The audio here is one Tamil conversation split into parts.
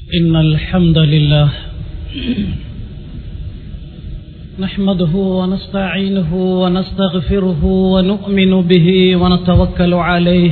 إن الحمد لله نحمده ونستعينه ونستغفره ونؤمن به ونتوكل عليه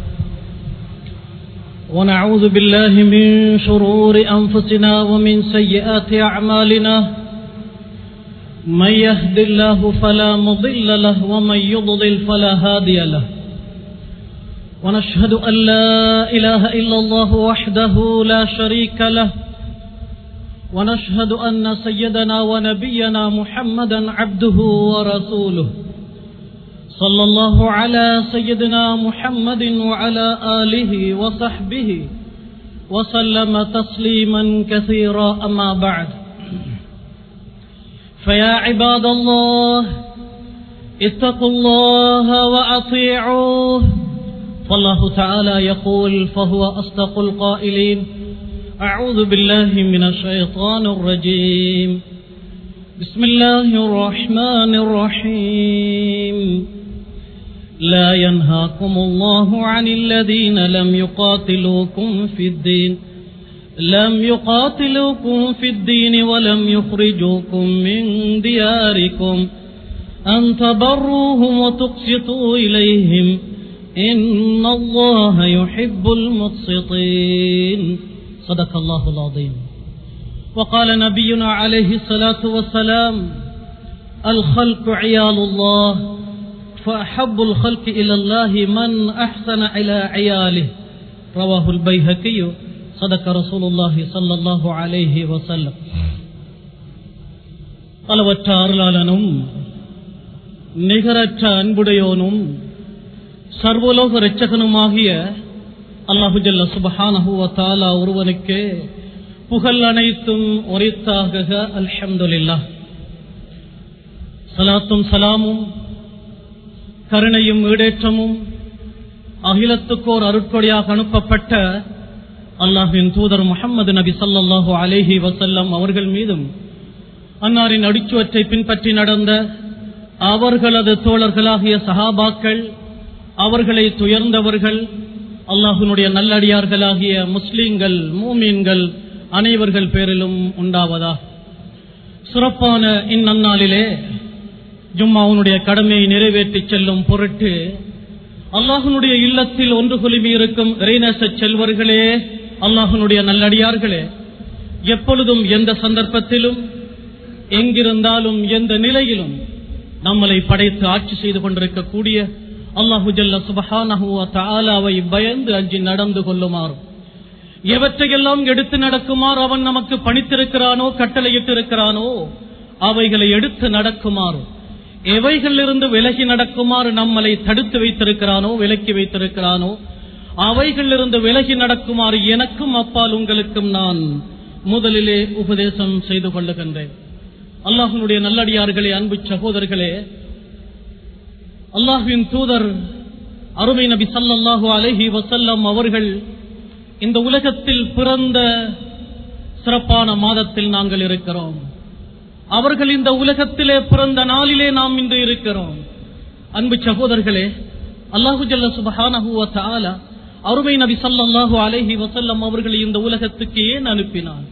ونعوذ بالله من شرور أنفسنا ومن سيئات أعمالنا من يهد الله فلا مضل له ومن يضلل فلا هادي له ونشهد أن لا إله إلا الله وحده لا شريك له ونشهد أن سيدنا ونبينا محمدا عبده ورسوله صلى الله على سيدنا محمد وعلى آله وصحبه وسلم تسليما كثيرا أما بعد فيا عباد الله اتقوا الله وأطيعوه فالله تعالى يقول فهو أصدق القائلين أعوذ بالله من الشيطان الرجيم بسم الله الرحمن الرحيم لا ينهاكم الله عن الذين لم يقاتلوكم في الدين لم يقاتلوكم في الدين ولم يخرجوكم من دياركم أن تبروهم وتقسطوا إليهم إن الله يحب المقسطين صدق الله العظيم وقال نبينا عليه الصلاة والسلام الخلق عيال الله فأحب الخلق إلى الله من أحسن إلى عياله رواه البيهقي صدق رسول الله صلى الله عليه وسلم அளவற்ற அருளாளனும் நிகரற்ற அன்புடையோனும் சர்வலோக இரட்சகனுமாகிய அல்லாஹுஜல்ல சுபஹானஹுவ தாலா ஒருவனுக்கு புகழ் அனைத்தும் ஒரித்தாக அல்ஹம்துலில்லா சலாத்தும் சலாமும் கருணையும் ஈடேற்றமும் அகிலத்துக்கோர் அருட்கொடியாக அனுப்பப்பட்ட அல்லாஹின் தூதர் முகமது நபி சல்லாஹூ அலேஹி வசல்லம் அவர்கள் மீதும் அன்னாரின் அடிச்சுவற்றை பின்பற்றி நடந்த அவர்களது தோழர்களாகிய சஹாபாக்கள் அவர்களை துயர்ந்தவர்கள் அல்லாஹுனுடைய நல்லடியார்களாகிய முஸ்லீம்கள் மூமீன்கள் அனைவர்கள் பேரிலும் உண்டாவதா சிறப்பான இந்நன்னாளிலே ஜும்மாவுனுடைய கடமையை நிறைவேற்றி செல்லும் பொருட்டு அல்லாஹனுடைய இல்லத்தில் ஒன்று குலுமி இருக்கும் இறைநேச செல்வர்களே அல்லாஹனுடைய நல்லடியார்களே எப்பொழுதும் எந்த சந்தர்ப்பத்திலும் எங்கிருந்தாலும் எந்த நிலையிலும் நம்மளை படைத்து ஆட்சி செய்து கொண்டிருக்கக்கூடிய அல்லாஹு ஜல்ல சுபஹானஹுவை பயந்து அஞ்சி நடந்து கொள்ளுமாறும் எவற்றையெல்லாம் எடுத்து நடக்குமாறு அவன் நமக்கு பணித்திருக்கிறானோ கட்டளையிட்டு இருக்கிறானோ அவைகளை எடுத்து நடக்குமாறு எவைகளிலிருந்து விலகி நடக்குமாறு நம்மளை தடுத்து வைத்திருக்கிறானோ விலக்கி வைத்திருக்கிறானோ அவைகளிலிருந்து விலகி நடக்குமாறு எனக்கும் அப்பால் உங்களுக்கும் நான் முதலிலே உபதேசம் செய்து கொள்ளுகின்றேன் அல்லாஹனுடைய நல்லடியார்களே அன்பு சகோதரர்களே அல்லாஹுவின் தூதர் அருமை நபி சல்லாஹூ அலஹி வசல்லம் அவர்கள் இந்த உலகத்தில் பிறந்த சிறப்பான மாதத்தில் நாங்கள் இருக்கிறோம் அவர்கள் இந்த உலகத்திலே பிறந்த நாளிலே நாம் இன்று இருக்கிறோம் அன்பு சகோதரர்களே அல்லாஹு ஜல்ல சுபஹானஹுவ அருமை நபி சல்லாஹூ அலஹி வசல்லம் அவர்களை இந்த உலகத்துக்கு ஏன் அனுப்பினான்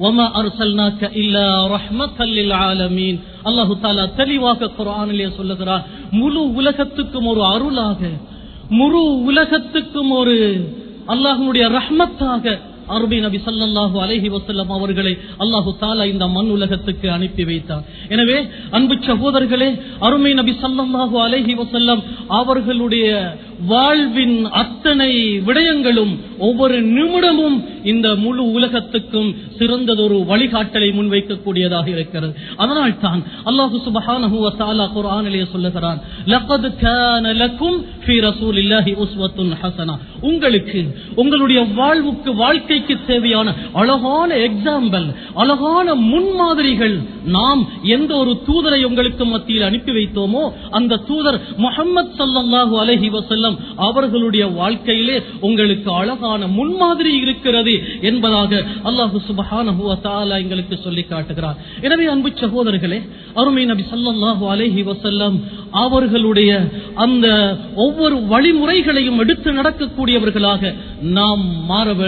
அல்லாஹு தாலா தெளிவாக குரானிலே சொல்லுகிறார் முழு உலகத்துக்கும் ஒரு அருளாக முழு உலகத்துக்கும் ஒரு அல்லாஹனுடைய ரஹ்மத்தாக அருபி நபி சல்லாஹு அலஹி வசல்லம் அவர்களை அல்லாஹு தாலா இந்த மண் உலகத்துக்கு அனுப்பி வைத்தார் எனவே அன்பு சகோதரர்களே அருமை நபி சல்லாஹு அலஹி வசல்லம் அவர்களுடைய வாழ்வின் அத்தனை விடயங்களும் ஒவ்வொரு நிமிடமும் இந்த முழு உலகத்துக்கும் சிறந்ததொரு வழிகாட்டலை முன்வைக்கக்கூடியதாக இருக்கிறது அதனால் தான் அல்லாஹு சுபஹானஹுவ தாலா குர்ஆனிலே சொல்லுகிறான் லகத் கான லக்கும் ஃபீ ரசூலில்லாஹி உஸ்வத்துன் ஹஸனா உங்களுக்கு உங்களுடைய வாழ்வுக்கு வாழ்க்கைக்கு தேவையான அழகான எக்ஸாம்பிள் அழகான முன்மாதிரிகள் நாம் எந்த ஒரு தூதரை உங்களுக்கு மத்தியில் அனுப்பி வைத்தோமோ அந்த தூதர் முகமது சல்லாஹூ அலஹி வசல்லம் அவர்களுடைய வாழ்க்கையிலே உங்களுக்கு அழகான முன்மாதிரி இருக்கிறது என்பதாக அல்லாஹு சுபஹான எங்களுக்கு சொல்லி காட்டுகிறார் எனவே அன்பு சகோதரர்களே அருமை நபி சல்லாஹூ அலஹி வசல்லம் அவர்களுடைய அந்த ஒவ்வொரு வழிமுறைகளையும் எடுத்து நடக்கக்கூடியவர்களாக நாம் மாற வேண்டும்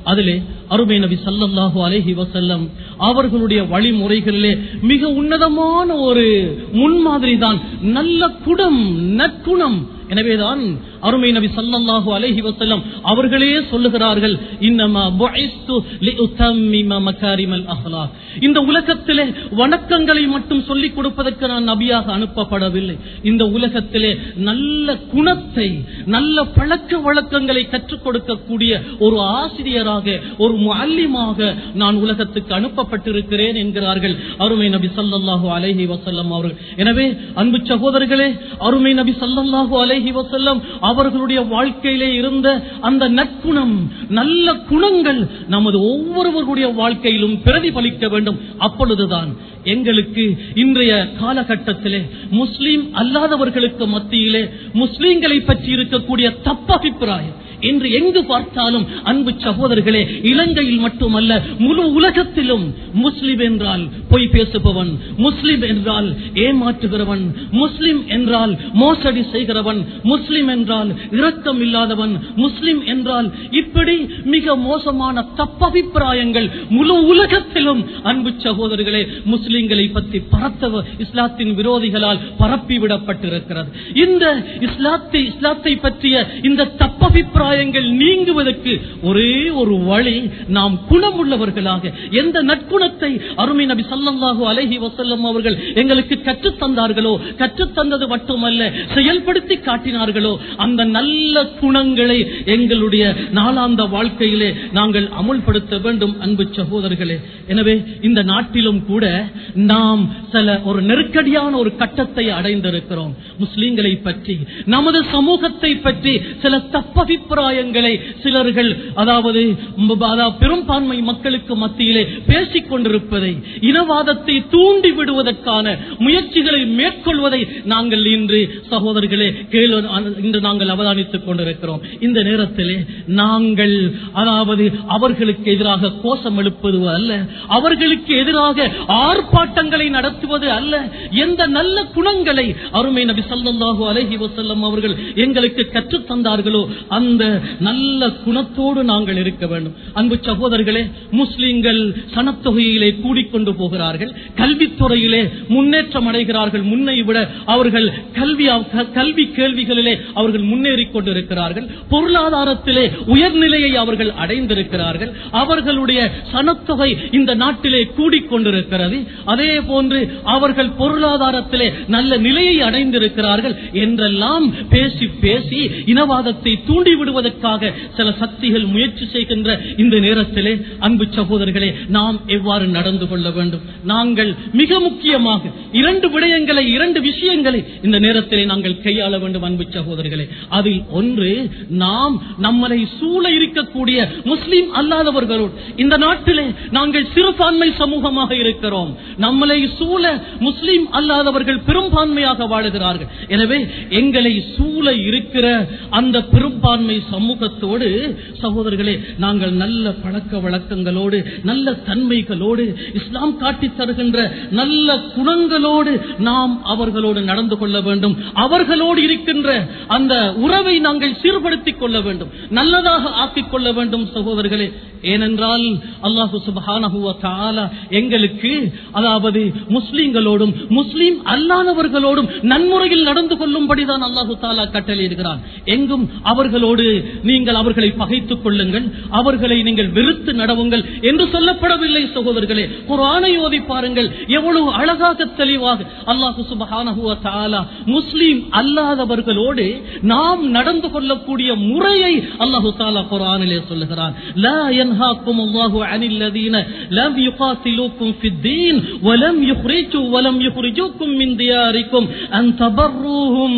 அதிலே அருமை நபி ஸல்லல்லாஹு அலைஹி வஸல்லம் அவர்களுடைய வழிமுறைகளிலே மிக உன்னதமான ஒரு முன்மாதிரி தான் நல்ல குடம் நற்குணம் எனவேதான் அருமை நபி ஸல்லல்லாஹு அலைஹி வஸல்லம் அவர்களே சொல்லுகிறார்கள் இன்னமா புஇஸ்து லிஉத்தம்மிம மகாரிமல் அஹ்லாக் இந்த உலகத்திலே வணக்கங்களை மட்டும் சொல்லிக் கொடுப்பதற்கு நான் நபியாக அனுப்பப்படவில்லை இந்த உலகத்திலே நல்ல குணத்தை நல்ல பழக்க வழக்கங்களை கற்றுக் கொடுக்கக்கூடிய ஒரு ஆசிரியராக ஒரு முஅல்லிமாக நான் உலகத்துக்கு அனுப்பப்பட்டிருக்கிறேன் என்கிறார்கள் அருமை நபி ஸல்லல்லாஹு அலைஹி வஸல்லம் அவர்கள் எனவே அன்பு சகோதரர்களே அருமை நபி ஸல்லல்லாஹு அலைஹி வஸல்லம் அவர்களுடைய வாழ்க்கையிலே இருந்த அந்த நற்குணம் நல்ல குணங்கள் நமது ஒவ்வொருவருடைய வாழ்க்கையிலும் பிரதிபலிக்க வேண்டும் அப்பொழுதுதான் எங்களுக்கு இன்றைய காலகட்டத்திலே முஸ்லிம் அல்லாதவர்களுக்கு மத்தியிலே முஸ்லிம்களை பற்றி இருக்கக்கூடிய தப்பபிப்பிராயம் இன்று எங்கு பார்த்தாலும் அன்பு சகோதரர்களே இலங்கையில் மட்டுமல்ல முழு உலகத்திலும் முஸ்லிம் என்றால் பொய் பேசுபவன் முஸ்லிம் என்றால் ஏமாற்றுகிறவன் முஸ்லிம் என்றால் மோசடி செய்கிறவன் முஸ்லிம் என்றால் இரக்கம் இல்லாதவன் முஸ்லிம் என்றால் இப்படி மிக மோசமான தப்பபிப்பிராயங்கள் முழு உலகத்திலும் அன்பு சகோதரர்களே முஸ்லிம்களை பற்றி பரத்த இஸ்லாத்தின் விரோதிகளால் பரப்பிவிடப்பட்டிருக்கிறது இந்த இஸ்லாத்தை இஸ்லாத்தை பற்றிய இந்த தப்பபிப்பிராயங்கள் நீங்குவதற்கு ஒரே ஒரு வழி நாம் குணமுள்ளவர்களாக எந்த நற்குணத்தை அருமை நபி ஸல்லல்லாஹு அலைஹி வஸல்லம் அவர்கள் எங்களுக்கு கற்றுத் தந்தார்களோ கற்றுத் தந்தது மட்டுமல்ல செயல்படுத்தி காட்டினார்களோ அந்த நல்ல குணங்களை எங்களுடைய நாளாந்த வாழ்க்கையிலே நாங்கள் அமுல்படுத்த வேண்டும் அன்பு சகோதரர்களே எனவே இந்த நாட்டிலும் கூட நாம் சில ஒரு நெருக்கடியான ஒரு கட்டத்தை அடைந்திருக்கிறோம் முஸ்லிம்களை பற்றி நமது சமூகத்தை பற்றி சில தப்பபிப்பிராயங்களை சிலர்கள் அதாவது ம், அதாவது பெரும்பான்மை மக்களுக்கு மத்தியிலே பேசிக் கொண்டிருப்பதை இனவாதத்தை தூண்டி விடுவதற்கான முயற்சிகளை மேற்கொள்வதை நாங்கள் இன்று சகோதரர்களே கேளு இன்று நாங்கள் அவதானித்துக் கொண்டிருக்கிறோம் இந்த நேரத்திலே நாங்கள் அதாவது அவர்களுக்கு எதிராக கோஷம் எழுப்புவது அல்ல அவர்களுக்கு எதிராக ஆர்ப்பாட்டங்களை நடத்துவது அல்ல எந்த நல்ல குணங்களை அருமை நபி ஸல்லல்லாஹு அலைஹி வஸல்லம் அவர்கள் எங்களுக்கு கற்றுத் தந்தார்களோ அந்த நல்ல குணத்தோடு நாங்கள் இருக்க வேண்டும் அன்பு சகோதரர்களே முஸ்லிம்கள் சனத்தொகையிலே கூடிக்கொண்டு போகிறார்கள் கல்வித்துறையிலே முன்னேற்றம் அடைகிறார்கள் முன்னை விட அவர்கள் கல்வி கல்வி கேள்விகளிலே அவர்கள் முன்னேறிக் கொண்டிருக்கிறார்கள் பொருளாதாரத்திலே உயர்நிலையை அவர்கள் அடைந்திருக்கிறார்கள் அவர்களுடைய சனத்தொகை இந்த நாட்டிலே கூடிக்கொண்டிருக்கிறது அதே போன்று அவர்கள் பொருளாதாரத்திலே நல்ல நிலையை அடைந்திருக்கிறார்கள் என்றெல்லாம் பேசி பேசி இனவாதத்தை தூண்டி விடுவதற்காக சில சக்திகள் முயற்சி செய்கின்ற இந்த நேரத்திலே அன்பு சகோதரர்களே நாம் எவ்வாறு நடந்து கொள்ள வேண்டும் நாங்கள் மிக முக்கியமாக இரண்டு விடயங்களை இரண்டு விஷயங்களை இந்த நேரத்திலே நாங்கள் கையாள வேண்டும் அன்பு சகோதரர்களே அதில் ஒன்று நாம் நம்மளை சூழ இருக்கக்கூடிய முஸ்லிம் அல்லாதவர்களோடு இந்த நாட்டிலே நாங்கள் சிறுபான்மை சமூகமாக இருக்கிறோம் நம்மளை சூழ முஸ்லிம் அல்லாதவர்கள் பெரும்பான்மையாக வாழுகிறார்கள் எனவே எங்களை சூழ இருக்கிற அந்த பெரும்பான்மை சமூகத்தோடு சகோதரர்களே நாங்கள் நல்ல பழக்க வழக்கங்களோடு நல்ல தன்மைகளோடு இஸ்லாம் காட்டித் தருகின்ற நல்ல குணங்களோடு நாம் அவர்களோடு நடந்து கொள்ள வேண்டும் அவர்களோடு இருக்கின்ற அந்த உறவை நாங்கள் சீர்படுத்திக் கொள்ள வேண்டும் நல்லதாக ஆக்கிக் கொள்ள வேண்டும் சகோதரர்களே ஏனென்றால் அல்லாஹு சுபஹானஹு வ தஆலா எங்களுக்கு அதாவது முஸ்லிம்களோடும் முஸ்லிம் அல்லாதவர்களோடும் நன்முறையில் நடந்து கொள்ளும்படிதான் அல்லாஹு தாலா கட்டளையிடுகிறான் எங்கும் அவர்களோடு நீங்கள் அவர்களை பகைத்துக் கொள்ளுங்கள் அவர்களை நீங்கள் வெறுத்து நடவுங்கள் என்று சொல்லப்படவில்லை சகோதரர்களே குர்ஆனை ஓதி பாருங்கள் எவ்வளவு அழகாக தெளிவாக அல்லாஹு சுபஹானஹு வ தஆலா முஸ்லிம் அல்லாதவர்களோடு நாம் நடந்து கொள்ளக்கூடிய முறையை அல்லாஹு தாலா குர்ஆனிலே சொல்லுகிறான் லா ينهاكم الله عن الذين لم يقاتلوكم في الدين ولم يخرجوا ولم يخرجوكم من دياركم أن تبروهم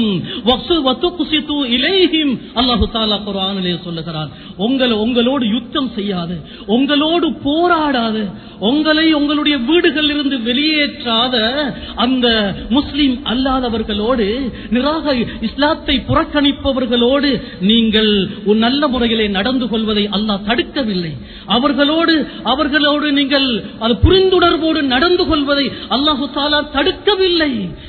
وتقسطوا إليهم الله تعالى குர்ஆனிலே சொல்லுகிறான் உங்கள் உங்களோடு யுத்தம் செய்யாது உங்களோடு போராடாது உங்களை உங்களுடைய வீடுகளில் இருந்து வெளியேற்றாத அந்த முஸ்லிம் அல்லாதவர்களோடு நிராக இஸ்லாத்தை புறக்கணிப்பவர்களோடு நீங்கள் ஒரு நல்ல முறையிலே நடந்து கொள்வதை அல்லாஹ் தடுக்கவில்லை அவர்களோடு அவர்களோடு நீங்கள் அது புரிந்துணர்வோடு நடந்து கொள்வதை அல்லாஹு தாலா தடுக்கவில்லை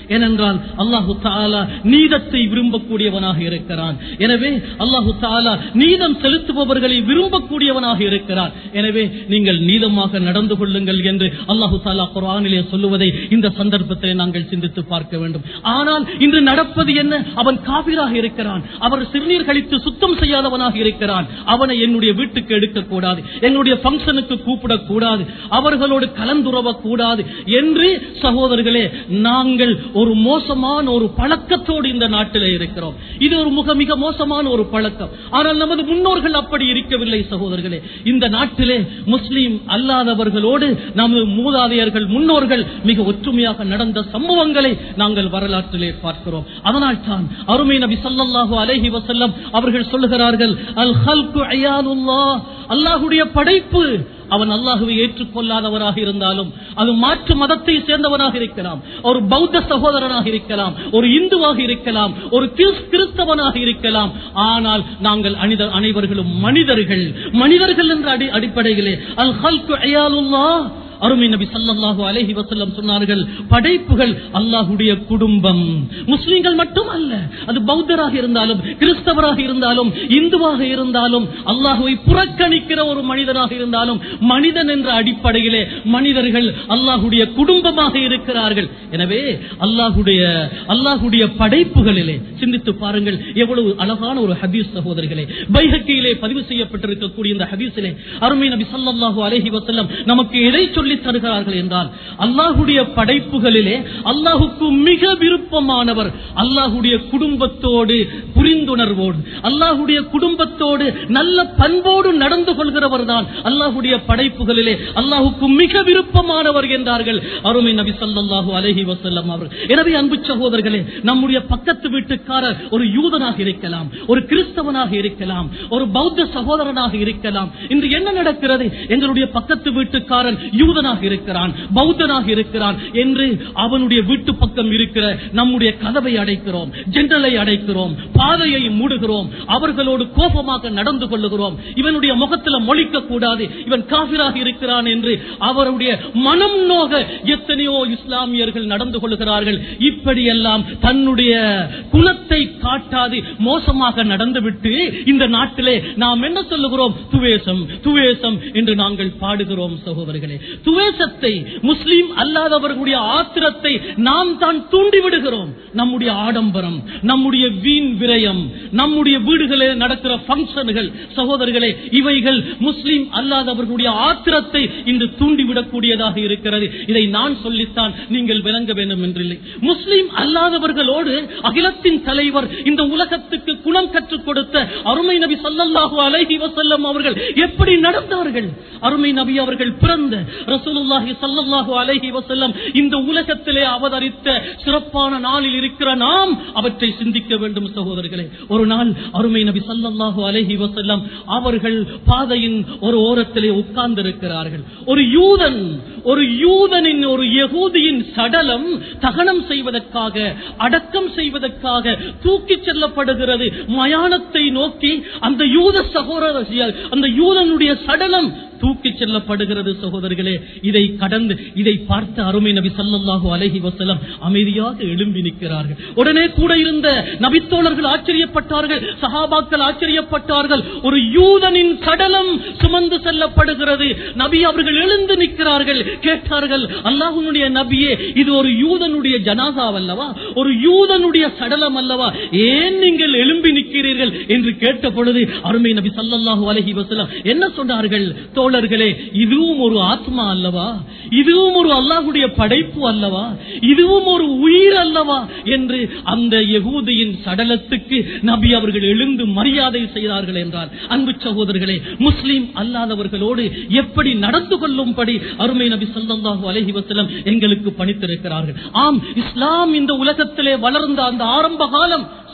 ஏனென்றால் அல்லாஹு தாலா நீதத்தை விரும்பக்கூடியவனாக இருக்கிறான் எனவே அல்லாஹு தாலா நீதம் செலுத்துபவர்களை விரும்பக்கூடியவனாக இருக்கிறான் எனவே நீங்கள் நீதமாக நடந்து கொள்ளுங்கள் என்று அல்லாஹு தாலா குரானிலே சொல்லுவதை இந்த சந்தர்ப்பத்திலே நாங்கள் சிந்தித்து பார்க்க வேண்டும் ஆனால் இன்று நடப்பது என்ன அவன் காபிராக இருக்கிறான் அவர் சிறுநீர் கழித்து சுத்தம் செய்யாதவனாக இருக்கிறான் அவனை என்னுடைய வீட்டுக்கு எடுக்கக்கூடாது எங்களுடைய பங்கனுக்கு கூப்பிடக்கூடாது அவர்களோடு கலந்துறவ கூடாது என்று சகோதரர்களே நாங்கள் ஒரு மோசமான ஒரு பழக்கத்தோடு இந்த நாட்டிலே இருக்கிறோம் இது ஒரு மிக மிக மோசமான ஒரு பழக்கம் ஆனால் நமது முன்னோர்கள் அப்படி இருக்கவில்லை சகோதரர்களே இந்த நாட்டிலே முஸ்லீம் அல்லாதவர்களோடு நமது மூதாதையர்கள் முன்னோர்கள் மிக ஒற்றுமையாக நடந்த சம்பவங்களை நாங்கள் வரலாற்றிலே பார்க்கிறோம் அதனால் தான் அருமை நபி ஸல்லல்லாஹு அலைஹி வஸல்லம் அவர்கள் சொல்லுகிறார்கள் அல் ஹல்கு அயாலுல்லாஹ் அல்லாஹ்வுடைய படைப்பு அவன் அல்லாஹுவை ஏற்றுக்கொள்ளாதவராக இருந்தாலும் அது மாற்று மதத்தை சேர்ந்தவனாக இருக்கலாம் ஒரு பௌத்த சகோதரனாக இருக்கலாம் ஒரு இந்துவாக இருக்கலாம் ஒரு கிறிஸ்- கிறிஸ்தவனாக இருக்கலாம் ஆனால் நாங்கள் அனித அனைவர்களும் மனிதர்கள் மனிதர்கள் என்ற அடி அடிப்படையிலே அல் ஹல்கு அயாலுல்லாஹ் அருமை நபி ஸல்லல்லாஹு அலைஹி வஸல்லம் சொன்னார்கள் படைப்புகள் அல்லாஹ்வுடைய குடும்பம் முஸ்லிம்கள் மட்டும் அல்ல அது பௌத்தராக இருந்தாலும் கிறிஸ்தவராக இருந்தாலும் இந்துவாக இருந்தாலும் அல்லாஹுவை புறக்கணிக்கிற ஒரு மனிதனாக இருந்தாலும் மனிதன் என்ற அடிப்படையிலே மனிதர்கள் அல்லாஹ்வுடைய குடும்பமாக இருக்கிறார்கள் எனவே அல்லாஹ்வுடைய அல்லாஹ்வுடைய படைப்புகளிலே சிந்தித்து பாருங்கள் எவ்வளவு அழகான ஒரு ஹதீஸ் சகோதரிகளே பைஹக்கியிலே பதிவு செய்யப்பட்டிருக்கக்கூடிய இந்த ஹதீஸிலே அருமை நபி ஸல்லல்லாஹு அலைஹி வஸல்லம் நமக்கு எதை சொல்லி தருகிறார்கள் என்றால் அல்லாஹ்வுடைய படைப்புகளிலே அல்லாஹுக்கு மிக விருப்பமானவர் அல்லாஹ்வுடைய குடும்பத்தோடு புரிந்துணர்வோடு அல்லாஹ்வுடைய குடும்பத்தோடு நல்ல பண்போடு நடந்து கொள்கிறவர் தான் அல்லாஹ்வுடைய படைப்புகளிலே அல்லாஹுக்கு மிக விருப்பமானவர் என்றார்கள் அருமை நபி ஸல்லல்லாஹு அலைஹி வஸல்லம் அவர்கள் எனவே அன்பு சகோதரர்களே நம்முடைய பக்கத்து வீட்டுக்காரர் ஒரு யூதனாக இருக்கலாம் ஒரு கிறிஸ்தவனாக இருக்கலாம் ஒரு பௌத்த சகோதரனாக இருக்கலாம் இன்று என்ன நடக்கிறது எங்களுடைய பக்கத்து வீட்டுக்காரன் யூதனாக இருக்கிறான் பௌத்தனாக இருக்கிறான் என்று அவனுடைய வீட்டு பக்கம் இருக்கிற நம்முடைய கதவை அடைக்கிறோம் ஜென்றலை அடைக்கிறோம் பாதையை மூடுகிறோம் அவர்களோடு கோபமாக நடந்து கொள்ளுகிறோம் இவனுடைய முகத்துல மொழிக்க கூடாது இவன் காபிராக இருக்கிறான் என்று அவருடைய மனம் நோக எத்தனையோ இஸ்லாமியர்கள் நடந்து கொள்கிறார்கள் இப்படியெல்லாம் தன்னுடைய குலத்தை காட்டாது மோசமாக நடந்துவிட்டு இந்த நாட்டிலே நாம் என்ன சொல்லுகிறோம் துவேசம் துவேசம் என்று நாங்கள் பாடுகிறோம் சகோதரர்களே துவேசத்தை முஸ்லீம் அல்லாதவர்களுடைய ஆத்திரத்தை நாம் தான் தூண்டி விடுகிறோம் நம்முடைய ஆடம்பரம் நம்முடைய வீண் விரயம் நம்முடைய வீடுகளில் நடக்கிற பங்கன்கள் சகோதரர்களே இவைகள் முஸ்லீம் அல்லாதவர்களுடைய ஆத்திரத்தை இன்று தூண்டிவிடக்கூடியதாக இருக்கிறது இதை நான் சொல்லித்தான் நீங்கள் விளங்க வேண்டும் என்றில்லை முஸ்லீம் அல்லாதவர்களோடு அகிலத்தின் தலைவர் இந்த உலகத்துக்கு குணம் கற்றுக் கொடுத்த அருமை நபி ஸல்லல்லாஹு அலைஹி வஸல்லம் அவர்கள் எப்படி நடந்தார்கள் அருமை நபி அவர்கள் பிறந்த ரசூலுல்லாஹி ஸல்லல்லாஹு அலைஹி வஸல்லம் இந்த உலகத்திலே அவதரித்த சிறப்பான நாளில் இருக்கிற நாம் அவற்றை சிந்திக்க வேண்டும் சகோதரர்களே ஒரு நாள் அருமை நபி ஸல்லல்லாஹு அலைஹி வஸல்லம் அவர்கள் பாதையின் ஒரு ஓரத்திலே உட்கார்ந்திருக்கிறார்கள் ஒரு யூதன் ஒரு யூதனின் ஒரு யகூதியின் சடலம் தகனம் செய்வதற்காக அடக்கம் செய்வதற்காக தூக்கிச் செல்லப்படுகிறது மயானத்தை நோக்கி அந்த யூத சகோதர அந்த யூதனுடைய சடலம் தூக்கிச் செல்லப்படுகிறது சகோதரர்களே இதை கடந்து இதை பார்த்த அருமை நபி ஸல்லல்லாஹு அலைஹி வஸல்லம் அமைதியாக எழும்பி நிற்கிறார்கள் உடனே கூட இருந்த நபித்தோழர்கள் ஆச்சரியப்பட்டார்கள் சஹாபாக்கள் ஆச்சரியப்பட்டார்கள் ஒரு யூதனின் சடலம் சுமந்து செல்லப்படுகிறது நபி அவர்கள் எழுந்து நிற்கிறார்கள் கேட்டார்கள் அல்லாஹ்வுடைய நபியே இது ஒரு யூதனுடைய ஜனாசாவல்லவா ஒரு யூதனுடைய சடலம் அல்லவா ஏன் நீங்கள் எழும்பி நிற்கிறீர்கள் என்று கேட்ட பொழுது அருமை நபி ஸல்லல்லாஹு அலைஹி வஸல்லம் என்ன சொன்னார்கள் தோழர்களே இதுவும் ஒரு ஆத்மா அல்லவா இதுவும் ஒரு அல்லாஹ்வுடைய படைப்பு அல்லவா இதுவும் ஒரு உயிர் அல்லவா என்று அந்த யகூதியின் சடலத்துக்கு நபி அவர்கள் எழுந்து மரியாதை செய்தார்கள் என்றார் அன்பு சகோதரர்களே முஸ்லிம் அல்லாதவர்களோடு எப்படி நடந்து கொள்ளும்படி அருமை நபி ஸல்லல்லாஹு அலைஹி வஸல்லம் எங்களுக்கு பணித்திருக்கிறார்கள் ஆம் இஸ்லாம் இந்த உலகத்திலே வளர்ந்த அந்த ஆரம்ப காலம்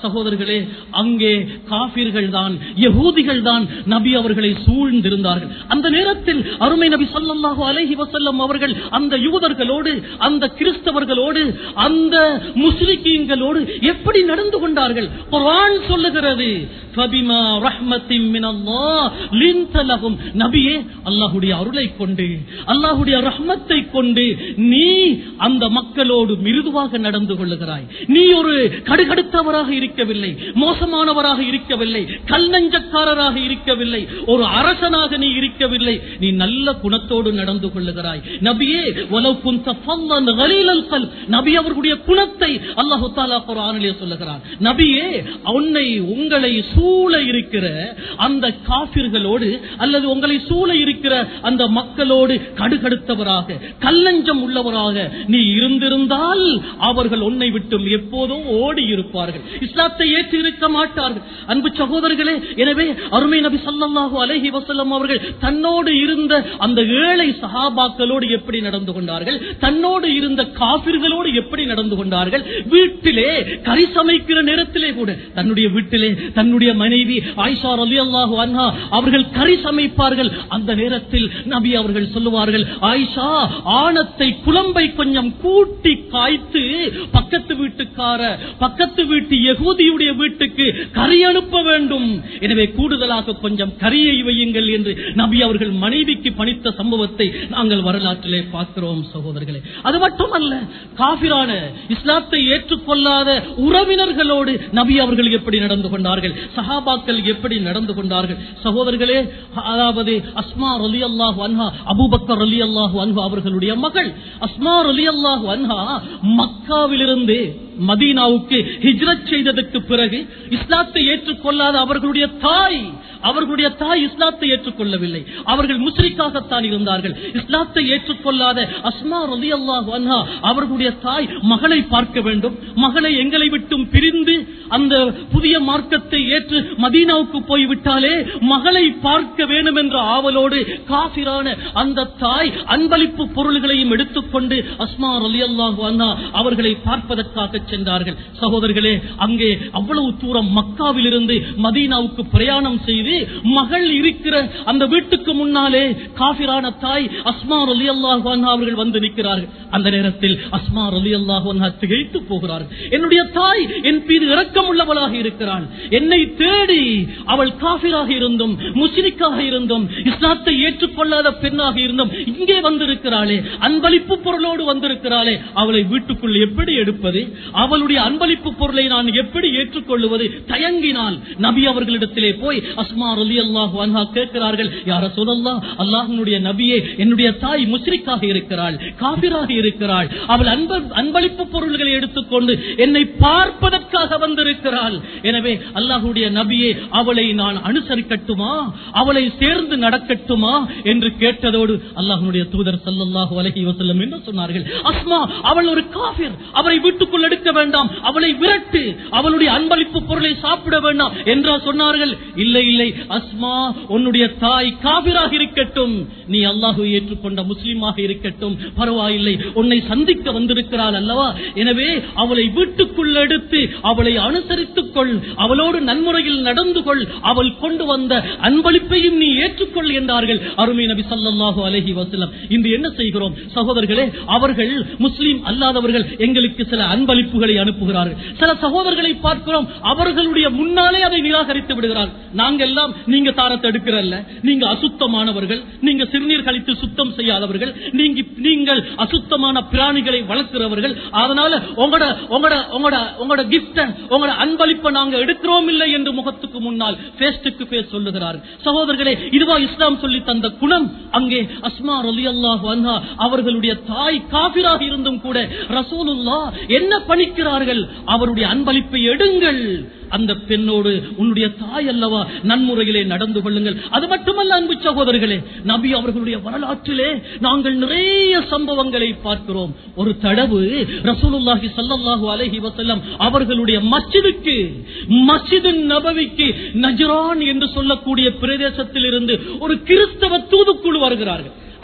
சகோதரர்களே அங்கே காபிர்கள் தான் யகூதிகள் தான் நபி அவர்களை சூழ்ந்திருந்தார்கள் அந்த நேரத்தில் அருமை நபி ஸல்லல்லாஹு அலைஹி வஸல்லம் அவர்கள் அந்த யூதர்களோடு அந்த கிறிஸ்தவர்களோடு அந்த முஸ்லிக்கீன்களோடு எப்படி நடந்து கொண்டார்கள் குர்ஆன் சொல்லுகிறது ஃபபிமா ரஹ்மத்தின் மினல்லாஹ் லின்த லஹும் நபியே அல்லாஹ்வுடைய அருளை கொண்டு அல்லாஹ்வுடைய ரஹ்மத்தை கொண்டு நீ அந்த மக்களோடு மிருதுவாக நடந்து கொள்ளுகிறாய் நீ ஒரு கடுகடுத்தவராக இருக்கவில்லை மோசமானவராக இருக்கவில்லை கல் நெஞ்சக்காரராக இருக்கவில்லை ஒரு அரசனாக நீ இருக்கவில்லை நீ நல்ல குணத்தோடு நடந்து கொள்ளுகிறாய் நபியே வலவ் குந்த ஃபல்லன் கலீலல் கல்ப். நபி அவர்களுடைய குணத்தை அல்லாஹு தாலா குர்ஆனிலே சொல்லுகிறான் நபியே உன்னை உங்களை சூழ இருக்கிற அந்த காபிர்களோடு அல்லது உங்களை சூழ இருக்கிற அந்த மக்களோடு கடுகடுத்தவராக கல்லஞ்சம் உள்ளவராக நீ இருந்திருந்தால் அவர்கள் உன்னை விட்டும் எப்போதும் ஓடி இருப்பார்கள் இஸ்லாத்தை ஏற்று இருக்க மாட்டார்கள் அன்பு சகோதரர்களே எனவே அருமை நபி ஸல்லல்லாஹு அலைஹி வஸல்லம் அவர்கள் தன்னோடு இருந்த அந்த ஏழை சஹாபாக்களோடு எப்படி நடந்து கொண்டார்கள் தன்னோடு இருந்த காபிர்களோடு எப்படி நடந்து கொண்டார்கள் வீட்டிலே கறி சமைக்கிற நேரத்திலே கூட தன்னுடைய வீட்டிலே தன்னுடைய மனைவி ஆயிஷா ரலியல்லாஹு அன்ஹா அவர்கள் கறி சமைப்பார்கள் அந்த நேரத்தில் நபி அவர்கள் சொல்லுவார்கள் ஆயிஷா ஆணத்தை குழம்பை கொஞ்சம் கூட்டி காய்த்து பக்கத்து வீட்டுக்கார பக்கத்து வீட்டு யகூதியுடைய வீட்டுக்கு கறி அனுப்ப வேண்டும் எனவே கூடுதலாக கொஞ்சம் கரியை வையுங்கள் என்று நபி அவர்கள் மனைவிக்கு பணித்த சம்பவத்தை நாங்கள் வரலாற்றிலே பார்க்கிறோம் சகோதரர்களே அது மட்டுமல்ல காபிரான இஸ்லாத்தை ஏற்றுக்கொள்ளாத உறவினர்களோடு நபி அவர்கள் எப்படி நடந்து கொண்டார்கள் சஹாபாக்கள் எப்படி நடந்து கொண்டார்கள் சகோதரர்களே அதாவது அஸ்மா ரலி அல்லாஹு அன்ஹா அபூபக்கர் ரலி அல்லாஹு அன்ஹா அவர்களுடைய மகள் அஸ்மா ரலி அல்லாஹு அன்ஹா மக்காவிலிருந்து மதீனாவுக்கு ஹிஜ்ரத் செய்ததற்கு பிறகு இஸ்லாத்தை ஏற்றுக்கொள்ளாத அவர்களுடைய தாய் அவர்களுடைய தாய் இஸ்லாத்தை ஏற்றுக்கொள்ளவில்லை அவர்கள் முஸ்ரிக்காகத்தான் இருந்தார்கள் இஸ்லாத்தை ஏற்றுக்கொள்ளாத அஸ்மா ரலி அல்லாஹு அன்ஹா அவர்களுடைய தாய் மகளை பார்க்க வேண்டும் மகளை எங்களை விட்டும் பிரிந்து அந்த புதிய மார்க்கத்தை ஏற்று மதீனாவுக்கு போய்விட்டாலே மகளை பார்க்க வேண்டும் என்ற ஆவலோடு காபிரான அந்த தாய் அன்பளிப்பு பொருள்களையும் எடுத்துக்கொண்டு அஸ்மா ரலி அல்லாஹு அன்ஹா அவர்களை பார்ப்பதற்காக சென்றார்கள் சகோதரர்களே அங்கே அவ்வளவு தூரம் மக்காவிலிருந்து மதீனாவுக்கு பிரயாணம் செய்து மகள் இருக்கிற அந்த வீட்டுக்கு முன்னாலே காபிரான தாய் அஸ்மா ரலி அல்லாஹு அன்ஹா அவர்கள் வந்து நிற்கிறார்கள் அந்த நேரத்தில் அஸ்மா ரலி அல்லாஹு அன்ஹா திகைத்து போகிறார்கள் என்னுடைய தாய் என் மீது இரக்கம் உள்ளவளாக இருக்கிறாள் என்னை தேடி அவள் காபிராக இருந்தும் முஸ்லிக்காக இருந்தும் இஸ்லாத்தை ஏற்றுக்கொள்ளாத பெண்ணாக இருந்தும் இங்கே வந்திருக்கிறாளே அன்பளிப்பு பொருளோடு வந்திருக்கிறாளே அவளை வீட்டுக்குள் எப்படி எடுப்பது அவளுடைய அன்பளிப்பு பொருளை நான் எப்படி ஏற்றுக்கொள்ளுவது தயங்கினால் நபி அவர்களிடத்திலே போய் அஸ்மா ரலி அல்லாஹு அன்ஹா கேட்கிறார்கள் யார சொல்லலாம் அல்லாஹனுடைய நபியே என்னுடைய தாய் முஸ்ரிக்காக இருக்கிறாள் காபிராக இருக்கிறாள் அவள் அன்ப அன்பளிப்பு பொருள்களை எடுத்துக்கொண்டு என்னை பார்ப்பதற்காக வந்திருக்கிறாள் எனவே அல்லாஹுடைய நபியே அவளை நான் அனுசரிக்கட்டுமா அவளை சேர்ந்து நடக்கட்டுமா என்று கேட்டதோடு அல்லாஹனுடைய தூதர் சல்லல்லாஹு அலைஹி வஸல்லம் என்ன சொன்னார்கள் அஸ்மா அவள் ஒரு காபிர் அவரை வீட்டுக்குள் எடுக்க வேண்டாம் அவளை விரட்டு அவளுடைய அன்பளிப்பு பொருளை சாப்பிட வேண்டாம் என்றா சொன்னார்கள் இல்லை இல்லை அஸ்மா உன்னுடைய தாய் காபிராக இருக்கட்டும் நீ அல்லாஹு ஏற்றுக்கொண்ட முஸ்லீமாக இருக்கட்டும் பரவாயில்லை உன்னை சந்திக்க வந்திருக்கிறாள் அல்லவா எனவே அவளை வீட்டுக்குள் எடுத்து அவளை அனுசரித்துக் கொள் அவளோடு நன்முறையில் நடந்து கொள் அவள் கொண்டு வந்த அன்பளிப்பையும் நீ ஏற்றுக்கொள் என்றார்கள் அருமை நபி ஸல்லல்லாஹு அலைஹி வஸல்லம் இன்று என்ன செய்கிறோம் சகோதரர்களே அவர்கள் முஸ்லீம் அல்லாதவர்கள் எங்களுக்கு சில அன்பளிப்புகளை அனுப்புகிறார்கள் சில சகோதரர்களை பார்க்கிறோம் அவர்களுடைய முன்னாலே அதை நிராகரித்து விடுகிறார் நாங்க எல்லாம் நீங்க தாரத்தை எடுக்கிறல்ல நீங்க அசுத்தமானவர்கள் நீங்க சிறுநீர் கழித்து சுத்தம் செய்யாதவர்கள் நீங்க நீங்கள் அசுத்தமான பிராணிகளை வளர்க்கிறவர்கள் அதனால உங்களோட உங்களோட உங்களோட உங்களோட கிஃப்ட உங்களோட அன்பளிப்பை நாங்க எடுக்கிறோம் இல்லை என்று முகத்துக்கு முன்னால் ஃபேஸ் டு ஃபேஸ் சொல்லுகிறார் சகோதரர்களே இதுவா இஸ்லாம் சொல்லி தந்த குணம் அங்கே அஸ்மா ரலி அல்லாஹு அன்ஹா அவர்களுடைய தாய் காபிராக இருந்தும் கூட ரசூலுல்லா என்ன பணிக்கிறார்கள் அவருடைய அன்பளிப்பை எடுங்கள் அந்த பெண்ணோடு உன்னுடைய தாய் அல்லவா நன்முறையிலே நடந்து கொள்ளுங்கள் அது மட்டுமல்ல அன்பு சகோதரர்களே நபி அவர்களுடைய வரலாற்றிலே நாங்கள் நிறைய சம்பவங்களை பார்க்கிறோம் ஒரு தடவு ரசூலுல்லாஹி ஸல்லல்லாஹு அலைஹி வஸல்லம் அவர்களுடைய மஸ்ஜிதுக்கு மஸ்ஜிது நபவிக்கு நஜ்ரான் என்று சொல்லக்கூடிய பிரதேசத்தில் இருந்து ஒரு கிறிஸ்தவ தூதுக்குழு வருகிறார்கள்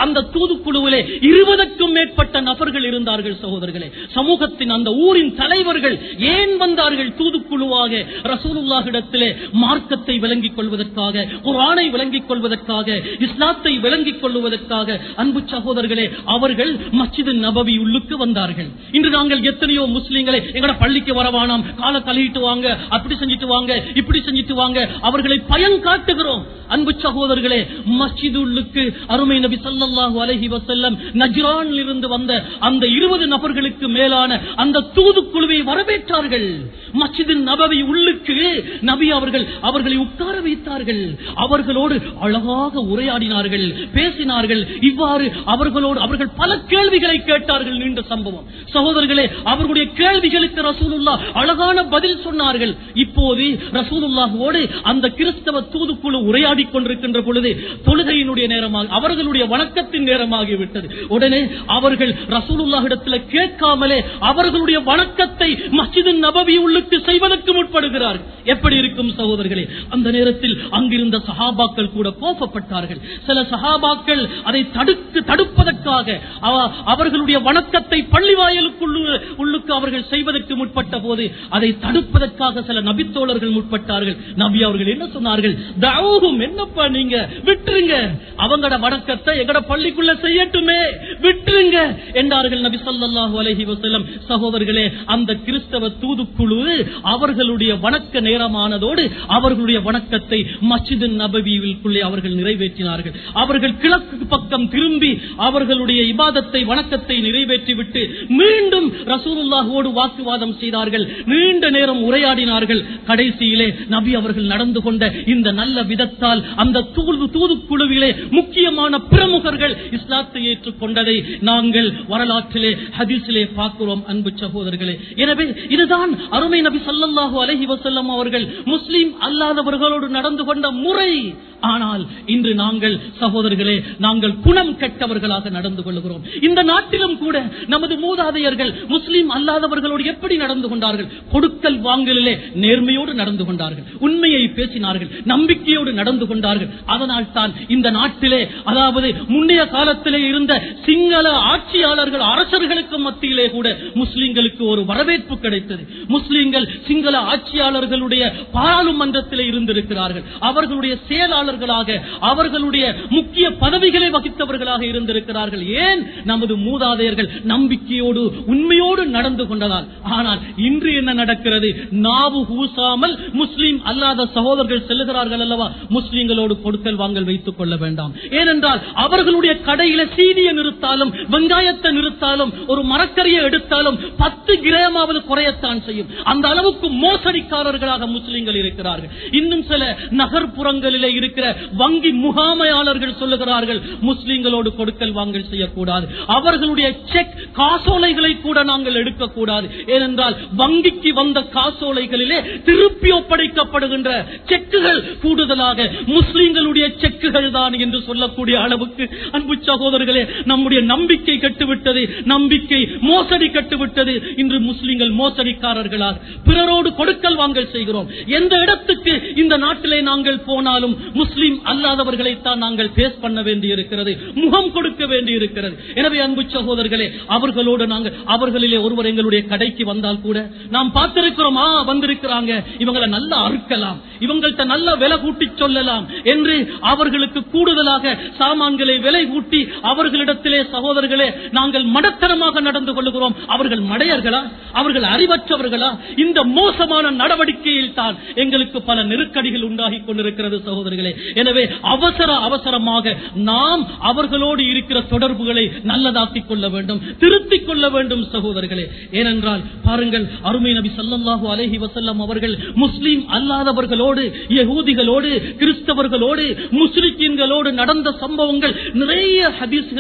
அந்த தூதுக்குழுவிலே இருபதுக்கும் மேற்பட்ட நபர்கள் இருந்தார்கள் சகோதரர்களே சமூகத்தின் அந்த ஊரின் தலைவர்கள் ஏன் வந்தார்கள் தூதுக்குழுவாக ரசூலுல்லாஹிடத்திலே மார்க்கத்தை விளங்கிக் கொள்வதற்காக குரானை விளங்கிக் கொள்வதற்காக இஸ்லாத்தை விளங்கிக் கொள்வதற்காக அன்பு சகோதரர்களே அவர்கள் மஸ்ஜிது நபவி உள்ளுக்கு வந்தார்கள் இன்று நாங்கள் எத்தனையோ முஸ்லீம்களை எங்கட பள்ளிக்கு வரவானாம் காலை கழுவிட்டு வாங்க அப்படி செஞ்சுட்டு வாங்க இப்படி செஞ்சுட்டு வாங்க அவர்களை பயன் காட்டுகிறோம் அன்பு சகோதரர்களே மஸ்ஜிது உள்ளுக்கு அருமை நபி ஸல்லல்லாஹு அலைஹி வஸல்லம் நஜ்ரானில் இருந்து வந்த அந்த இருபது நபர்களுக்கு மேலான அந்த தூதுக்குழுவை வரவேற்றார்கள் மஸ்ஜிது நபவி உள்ளுக்கு நபி அவர்கள் அவர்களை உட்கார வைத்தார்கள் அவர்களோடு அழகாக உரையாடினார்கள் பேசினார்கள் இவ்வாறு அவர்களோடு அவர்கள் பல கேள்விகளை கேட்டார்கள் நீண்ட சம்பவம் சகோதரர்களே அவர்களுடைய கேள்விகளுக்கு ரசூலுல்லா அழகான பதில் சொன்னார்கள் இப்போது ரசூலுல்லாஹோடு அந்த கிறிஸ்தவ தூதுக்குழு உரையாடி கொண்டிருக்கின்ற பொழுது தொழுகையினுடைய நேரமாக அவர்களுடைய வணக்கத்தின் நேரமாகிவிட்டது உடனே அவர்கள் ரசூலுல்லாஹிடத்தில் கேட்காமலே அவர்களுடைய வணக்கத்தை மஸ்ஜிது நபவி உள்ளுக்கு செய்வதற்கு முற்படுகிறார்கள் எப்படி இருக்கும் சகோதரர்களே அந்த நேரத்தில் அங்கிருந்த சஹாபாக்கள் கூட கோபப்பட்டார்கள் சில சஹாபாக்கள் அதை தடுத்து தடுப்பதற்காக அவ- அவர்களுடைய வணக்கத்தை பள்ளி வாயிலுக்குள்ளு உள்ளுக்கு அவர்கள் செய்வதற்கு முற்பட்ட போது அதை தடுப்பதற்காக சில நபித்தோழர்கள் முற்பட்டார்கள் நபி அவர்கள் என்ன சொன்னார்கள் தௌஹும் என்னப்பா நீங்க விட்டுருங்க அவங்கட வணக்கத்தை எங்கட பள்ளிக்குள்ள செய்யட்டுமே விட்டுருங்க என்றார்கள் நபி ஸல்லல்லாஹு அலைஹி வஸல்லம் சகோதரர்களே அந்த கிறிஸ்தவ தூதுக்குழு அவர்களுடைய வணக்க நேரமானதோடு அவர்களுடைய வணக்கத்தை மஸ்ஜிது நபவியிற்குள்ளே அவர்கள் நிறைவேற்றினார்கள் அவர்கள் கிழக்கு பக்கம் திரும்பி அவர்களுடைய இபாதத்தை வணக்கத்தை நிறைவேற்றிவிட்டு மீண்டும் ரசூலுல்லாஹோடு வாக்குவாதம் செய்தார்கள் நீண்ட நேரம் உரையாடினார்கள் கடைசியிலே நபி அவர்கள் நடந்து கொண்ட இந்த நல்ல விதத்தால் அந்த தூது தூதுக்குழுவிலே முக்கியமான பிரமுகர்கள் இஸ்லாத்தை ஏற்றுக்கொண்டதை நாங்கள் வரலாற்றிலே ஹதீஸிலே பார்க்கிறோம் அன்பு சகோதரர்களே எனவே இதுதான் அருமை நபி ஸல்லல்லாஹு அலைஹி வஸல்லம் அவர்கள் முஸ்லிம் அல்லாதவர்களோடு நடந்து கொண்ட முறை ஆனால் இன்று நாங்கள் சகோதரர்களே நாங்கள் குணம் கெட்டவர்களாக நடந்து கொள்கிறோம் இந்த நாட்டிலும் கூட நமது மூதாதையர்கள் முஸ்லிம் அல்லாதவர்களோடு எப்படி நடந்து கொண்டார்கள் கொடுக்கல் வாங்கலிலே நேர்மையோடு நடந்து கொண்டார்கள் உண்மையை பேசினார்கள் நம்பிக்கையோடு நடந்து கொண்டார்கள் அதனால் தான் இந்த நாட்டிலே அதாவது முன்னைய காலத்திலே இருந்த சிங்கள ஆட்சியாளர்கள் அரசர்களுக்கு மத்தியிலே கூட முஸ்லிம்களுக்கு ஒரு வரவேற்பு கிடைத்தது முஸ்லிம்கள் சிங்கள ஆட்சியாளர்களுடைய பாராளுமன்றத்திலே இருந்திருக்கிறார்கள் அவர்களுடைய செயலாளர்களாக அவர்களுடைய முக்கிய பதவிகளை வகித்தவர்களாக இருந்திருக்கிறார்கள் ஏன் நமது மூதாதையர்கள் நம்பிக்கையோடு உண்மையோடு நடந்து கொண்டதால் ஆனால் இன்று என்ன நடக்கிறது நாவு கூசாமல் முஸ்லிம் அல்லாத சகோதரர்கள் செல்லுகிறார்கள் அல்லவா முஸ்லிம்களோடு கொடுக்கல் வாங்கல் வைத்துக் கொள்ள வேண்டாம் ஏனென்றால் அவர்களுடைய கடையில சீனியை நிறுத்தாலும் வெங்காயத்தை நிறுத்தாலும் ஒரு மரக்கறியை எடுத்தாலும் பத்து கிராமாவது குறையத்தான் செய்யும் அந்த அளவுக்கு மோசடிக்காரர்களாக முஸ்லிம்கள் இருக்கிறார்கள் இன்னும் சில நகர்ப்புறங்களிலே இருக்கிற வங்கி முகாமையாளர்கள் சொல்லுகிறார்கள் முஸ்லிம்களோடு கொடுக்கல் வாங்கல் செய்யக்கூடாது அவர்களுடைய செக் காசோலைகளை கூட நாங்கள் எடுக்கக்கூடாது ஏனென்றால் வங்கிக்கு வந்த காசோலைகளிலே திருப்பி ஒப்படைக்கப்படுகின்ற செக்குகள் கூடுதலாக முஸ்லிம்களுடைய செக்குகள் தான் என்று சொல்லக்கூடிய அளவுக்கு அன்பு சகோதரர்களே நம்முடைய நம்பிக்கை கட்டுவிட்டது நம்பிக்கை மோசடி கட்டுவிட்டது இன்று முஸ்லிம்கள் மோசடிக்காரர்களாக பிறரோடு கொடுக்கல் வாங்கல் செய்கிறோம் எந்த இடத்துக்கு இந்த நாட்டிலே நாங்கள் போனாலும் முஸ்லிம் அல்லாதவர்களைத்தான் நாங்கள் பேஸ் பண்ண வேண்டி இருக்கிறது முகம் கொடுக்க வேண்டி இருக்கிறது எனவே அன்பு சகோதரர்களே அவர்களோடு நாங்கள் அவர்களிலே ஒருவர் எங்களுடைய கடைக்கு வந்தால் கூட நாம் பார்த்திருக்கிறோம் ஆ வந்திருக்கிறாங்க இவங்களை நல்லா அறுக்கலாம் இவங்கள்ட்ட நல்ல விலை கூட்டி சொல்லலாம் என்று அவர்களுக்கு கூடுதலாக சாமான்களை விலை கூட்டி அவர்களிடத்திலே சகோதரர்களே நாங்கள் மடத்தனமாக நடந்து கொள்ளுகிறோம் அவர்கள் மடையர்களா அவர்கள் அறிவற்றவர்களா இந்த மோசமான நடவடிக்கையில் தான் எங்களுக்கு பல நெருக்கடிகள் உண்டாகி கொண்டிருக்கிறது சகோதரர்களே எனவே அவசர அவசரமாக நாம் அவர்களோடு இருக்கிற தொடர்புகளை நல்லதாக்கிக் கொள்ள வேண்டும் திருத்திக் கொள்ள வேண்டும் சகோதரர்களே ஏனென்றால் பாருங்கள் அருமை நபி ஸல்லல்லாஹு அலைஹி வஸல்லம் அவர்கள் முஸ்லிம் அல்லாதவர்களோடு யகூதிகளோடு கிறிஸ்தவர்களோடு முஸ்லிக்கீன்களோடு நடந்த சம்பவங்கள் நிறைய ஹதீஸ்களிலே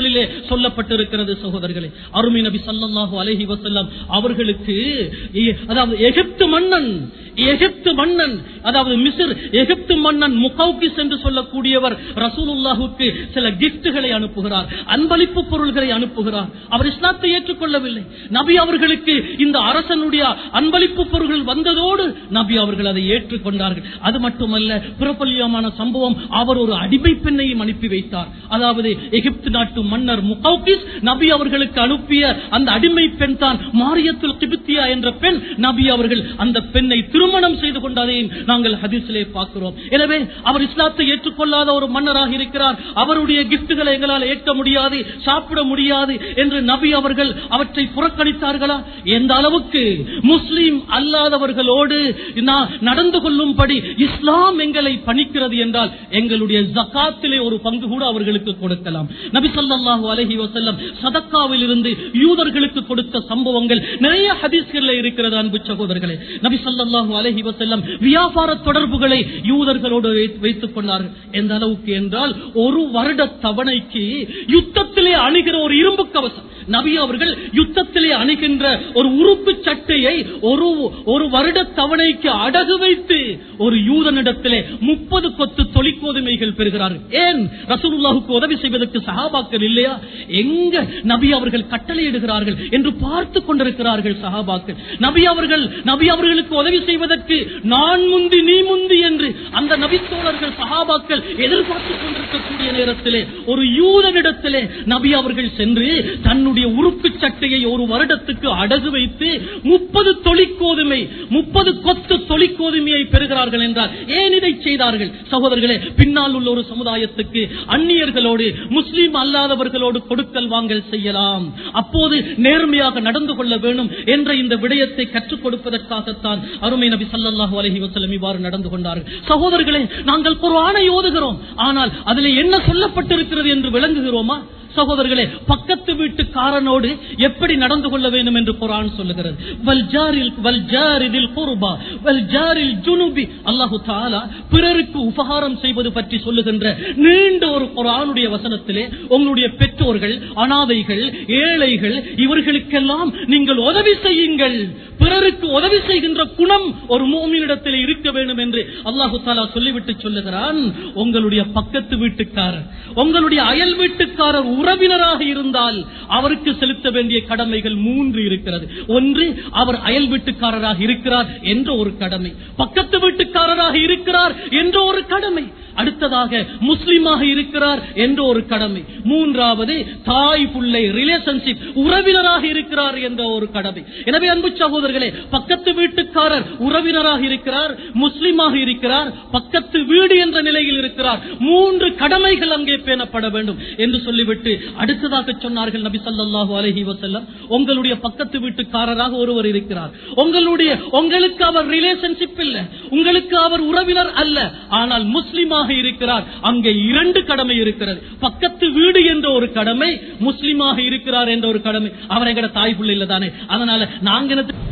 சொல்லப்பட்டிருக்கிறது சகோதரர்களே அருமை நபி ஸல்லல்லாஹு அலைஹி வஸல்லம் அவர்களுக்கு எ- அதாவது எகிப்து மன்னன் எகிப்து மன்னன் அதாவது மிஸ்ர் எகிப்து மன்னன் முகௌகிஸ் என்று சொல்லக்கூடியவர் ரசூலுல்லாஹுக்கு சில கிஃப்ட்களை அனுப்புகிறார் அன்பளிப்பு பொருள்களை அனுப்புகிறார் அவர் இஸ்லாத்தை ஏற்றுக்கொள்ளவில்லை நபி அவர்களுக்கு இந்த அரசனுடைய அன்பளிப்பு பொருள்கள் வந்ததோடு நபி அவர்கள் அதை ஏற்றுக்கொண்டார்கள் அது மட்டுமல்ல பிரபல்யமான சம்பவம் அவர் ஒரு அடிமை பெண்ணையும் அனுப்பி வைத்தார் அதாவது எகிப்து நாட்டு மன்னர் முகௌகிஸ் நபி அவர்களுக்கு அனுப்பிய அந்த அடிமை பெண் தான் மாரியத்துல் கிபித்தியா என்ற பெண் நபி அவர்கள் அந்த பெண்ணை திருமணம் செய்து கொண்டதையும் நாங்கள் ஹதீஸிலே பார்க்கிறோம் எனவே அவர் இஸ்லாத்தை ஏற்றுக்கொள்ளாத ஒரு மன்னராக இருக்கிறார் அவருடைய கிஃப்ட்களை எங்களால் ஏற்க முடியாது சாப்பிட முடியாது என்று நபி அவர்கள் அவற்றை புறக்கணித்தார்களா எந்த அளவுக்கு முஸ்லீம் அல்லாதவர்களோடு நான் நடந்து கொள்ளும்படி இஸ்லாம் எங்களை பணிக்கிறது என்றால் எங்களுடைய ஜகாத்திலே ஒரு பங்கு கூட அவர்களுக்கு கொடுக்கலாம் நபி ஸல்லல்லாஹு அலைஹி வஸல்லம் சதக்காவில் இருந்து யூதர்களுக்கு கொடுத்த சம்பவங்கள் நிறைய ஹதீஸ்களில் இருக்கிறது அன்பு சகோதரர்களே நபி ஸல்லல்லாஹு அலைஹி வஸல்லம் வியாபார தொடர்புகளை யூதர்களோடு வை- வைத்துக் கொண்டார்கள் எந்த அளவுக்கு என்றால் ஒரு வருட தவணைக்கு யுத்தத்திலே அணுகிற ஒரு இரும்பு கவசம் நபி அவர்கள் யுத்தத்திலே அணுகின்ற ஒரு உறுப்பு சட்டையை ஒரு ஒரு வருட தவணைக்கு அடகு வைத்து ஒரு யூதனிடத்திலே முப்பது கொத்து தொழிற்கோதுமைகள் பெறுகிறார்கள் ஏன் ரசூலுல்லாஹுக்கு உதவி செய்வதற்கு சஹாபாக்கள் இல்லையா எங்க நபி அவர்கள் கட்டளையிடுகிறார்கள் என்று பார்த்து கொண்டிருக்கிறார்கள் சஹாபாக்கள் நபி அவர்கள் நபி அவர்களுக்கு உதவி செய்வதற்கு நான் முந்தி நீ முந்தி என்று அந்த நபி தோழர்கள் சஹாபாக்கள் எதிர்பார்த்துக் கொண்டிருக்கக்கூடிய நேரத்திலே ஒரு யூதனிடத்திலே நபி அவர்கள் சென்று தன்னுடைய உறுப்பு சட்டையை ஒரு வருடத்துக்கு அடகு வைத்து முப்பது தொழிற்கோதுமை முப்பது கொத்து தொழிற்கோதுமையை பெறுகிறார்கள் என்றால் ஏன் இதை செய்தார்கள் சகோதரர்களே பின்னால் உள்ள ஒரு சமுதாயத்துக்கு அந்நியர்களோடு முஸ்லீம் அல்லாதவர்களோடு கொடுக்கல் வாங்கல் செய்யலாம் அப்போது நேர்மையாக நடந்து கொள்ள வேண்டும் என்ற இந்த விடயத்தை கற்றுக் கொடுப்பதற்காகத்தான் அருமை நபி ஸல்லல்லாஹு அலைஹி வஸல்லம் இவ்வாறு நடந்து கொண்டார்கள் சகோதரர்களே நாங்கள் குர்ஆனை ஓதுகிறோம் ஆனால் அதில் என்ன சொல்லப்பட்டிருக்கிறது என்று விளங்குகிறோமா சகோதரர்களே பக்கத்து வீட்டுக்காரனோடு எப்படி நடந்து கொள்ள வேண்டும் என்று குரான் சொல்லுகிறது வல் ஜாரில் வல் ஜாரிதில் குர்பா வல் ஜாரில் ஜுனுபி அல்லாஹு தஆலா பிறருக்கு உபகாரம் செய்வது பற்றி சொல்லுகின்ற நீண்ட ஒரு குரானுடைய வசனத்திலே உங்களுடைய பெற்றோர்கள் அனாதைகள் ஏழைகள் இவர்களுக்கெல்லாம் நீங்கள் உதவி செய்யுங்கள் பிறருக்கு உதவி செய்கின்ற குணம் ஒரு மோமினிடத்தில் இருக்க வேண்டும் என்று அல்லாஹு தாலா சொல்லிவிட்டு சொல்லுகிறான் உங்களுடைய பக்கத்து வீட்டுக்காரர் உங்களுடைய அயல் வீட்டுக்காரர் உறவினராக இருந்தால் அவருக்கு செலுத்த வேண்டிய கடமைகள் மூன்று இருக்கிறது ஒன்று அவர் அயல் வீட்டுக்காரராக இருக்கிறார் என்ற ஒரு கடமை பக்கத்து வீட்டுக்காரராக இருக்கிறார் என்ற ஒரு கடமை அடுத்ததாக முஸ்லிமாக இருக்கிறார் என்ற ஒரு கடமை மூன்றாவது தாய் புள்ளை ரிலேஷன்ஷிப் உறவினராக இருக்கிறார் என்ற ஒரு கடமை எனவே அன்பு சகோதரர்களே பக்கத்து வீட்டுக்காரர் உறவினராக இருக்கிறார் முஸ்லிமாக இருக்கிறார் பக்கத்து வீடு என்ற நிலையில் இருக்கிறார் மூன்று கடமைகள் அங்கே பேணப்பட வேண்டும் என்று சொல்லிவிட்டு அடுத்ததாக சொன்னார்கள் நபி ஸல்லல்லாஹு அலைஹி வஸல்லம் உங்களுடைய பக்கத்து வீட்டுக்காரராக ஒருவர் இருக்கிறார் உங்களுடைய உங்களுக்கு அவர் ரிலேஷன்ஷிப் இல்ல உங்களுக்கு அவர் உறவினர் அல்ல ஆனால் முஸ்லிமாக இருக்கிறார் அங்கே இரண்டு கடமை இருக்கிறது பக்கத்து வீடு என்ற ஒரு கடமை முஸ்லிமாக இருக்கிறார் என்ற ஒரு கடமை அவர் எங்கட தாய் புள்ள இல்ல தானே அதனால நாங்க என்னத்துக்கு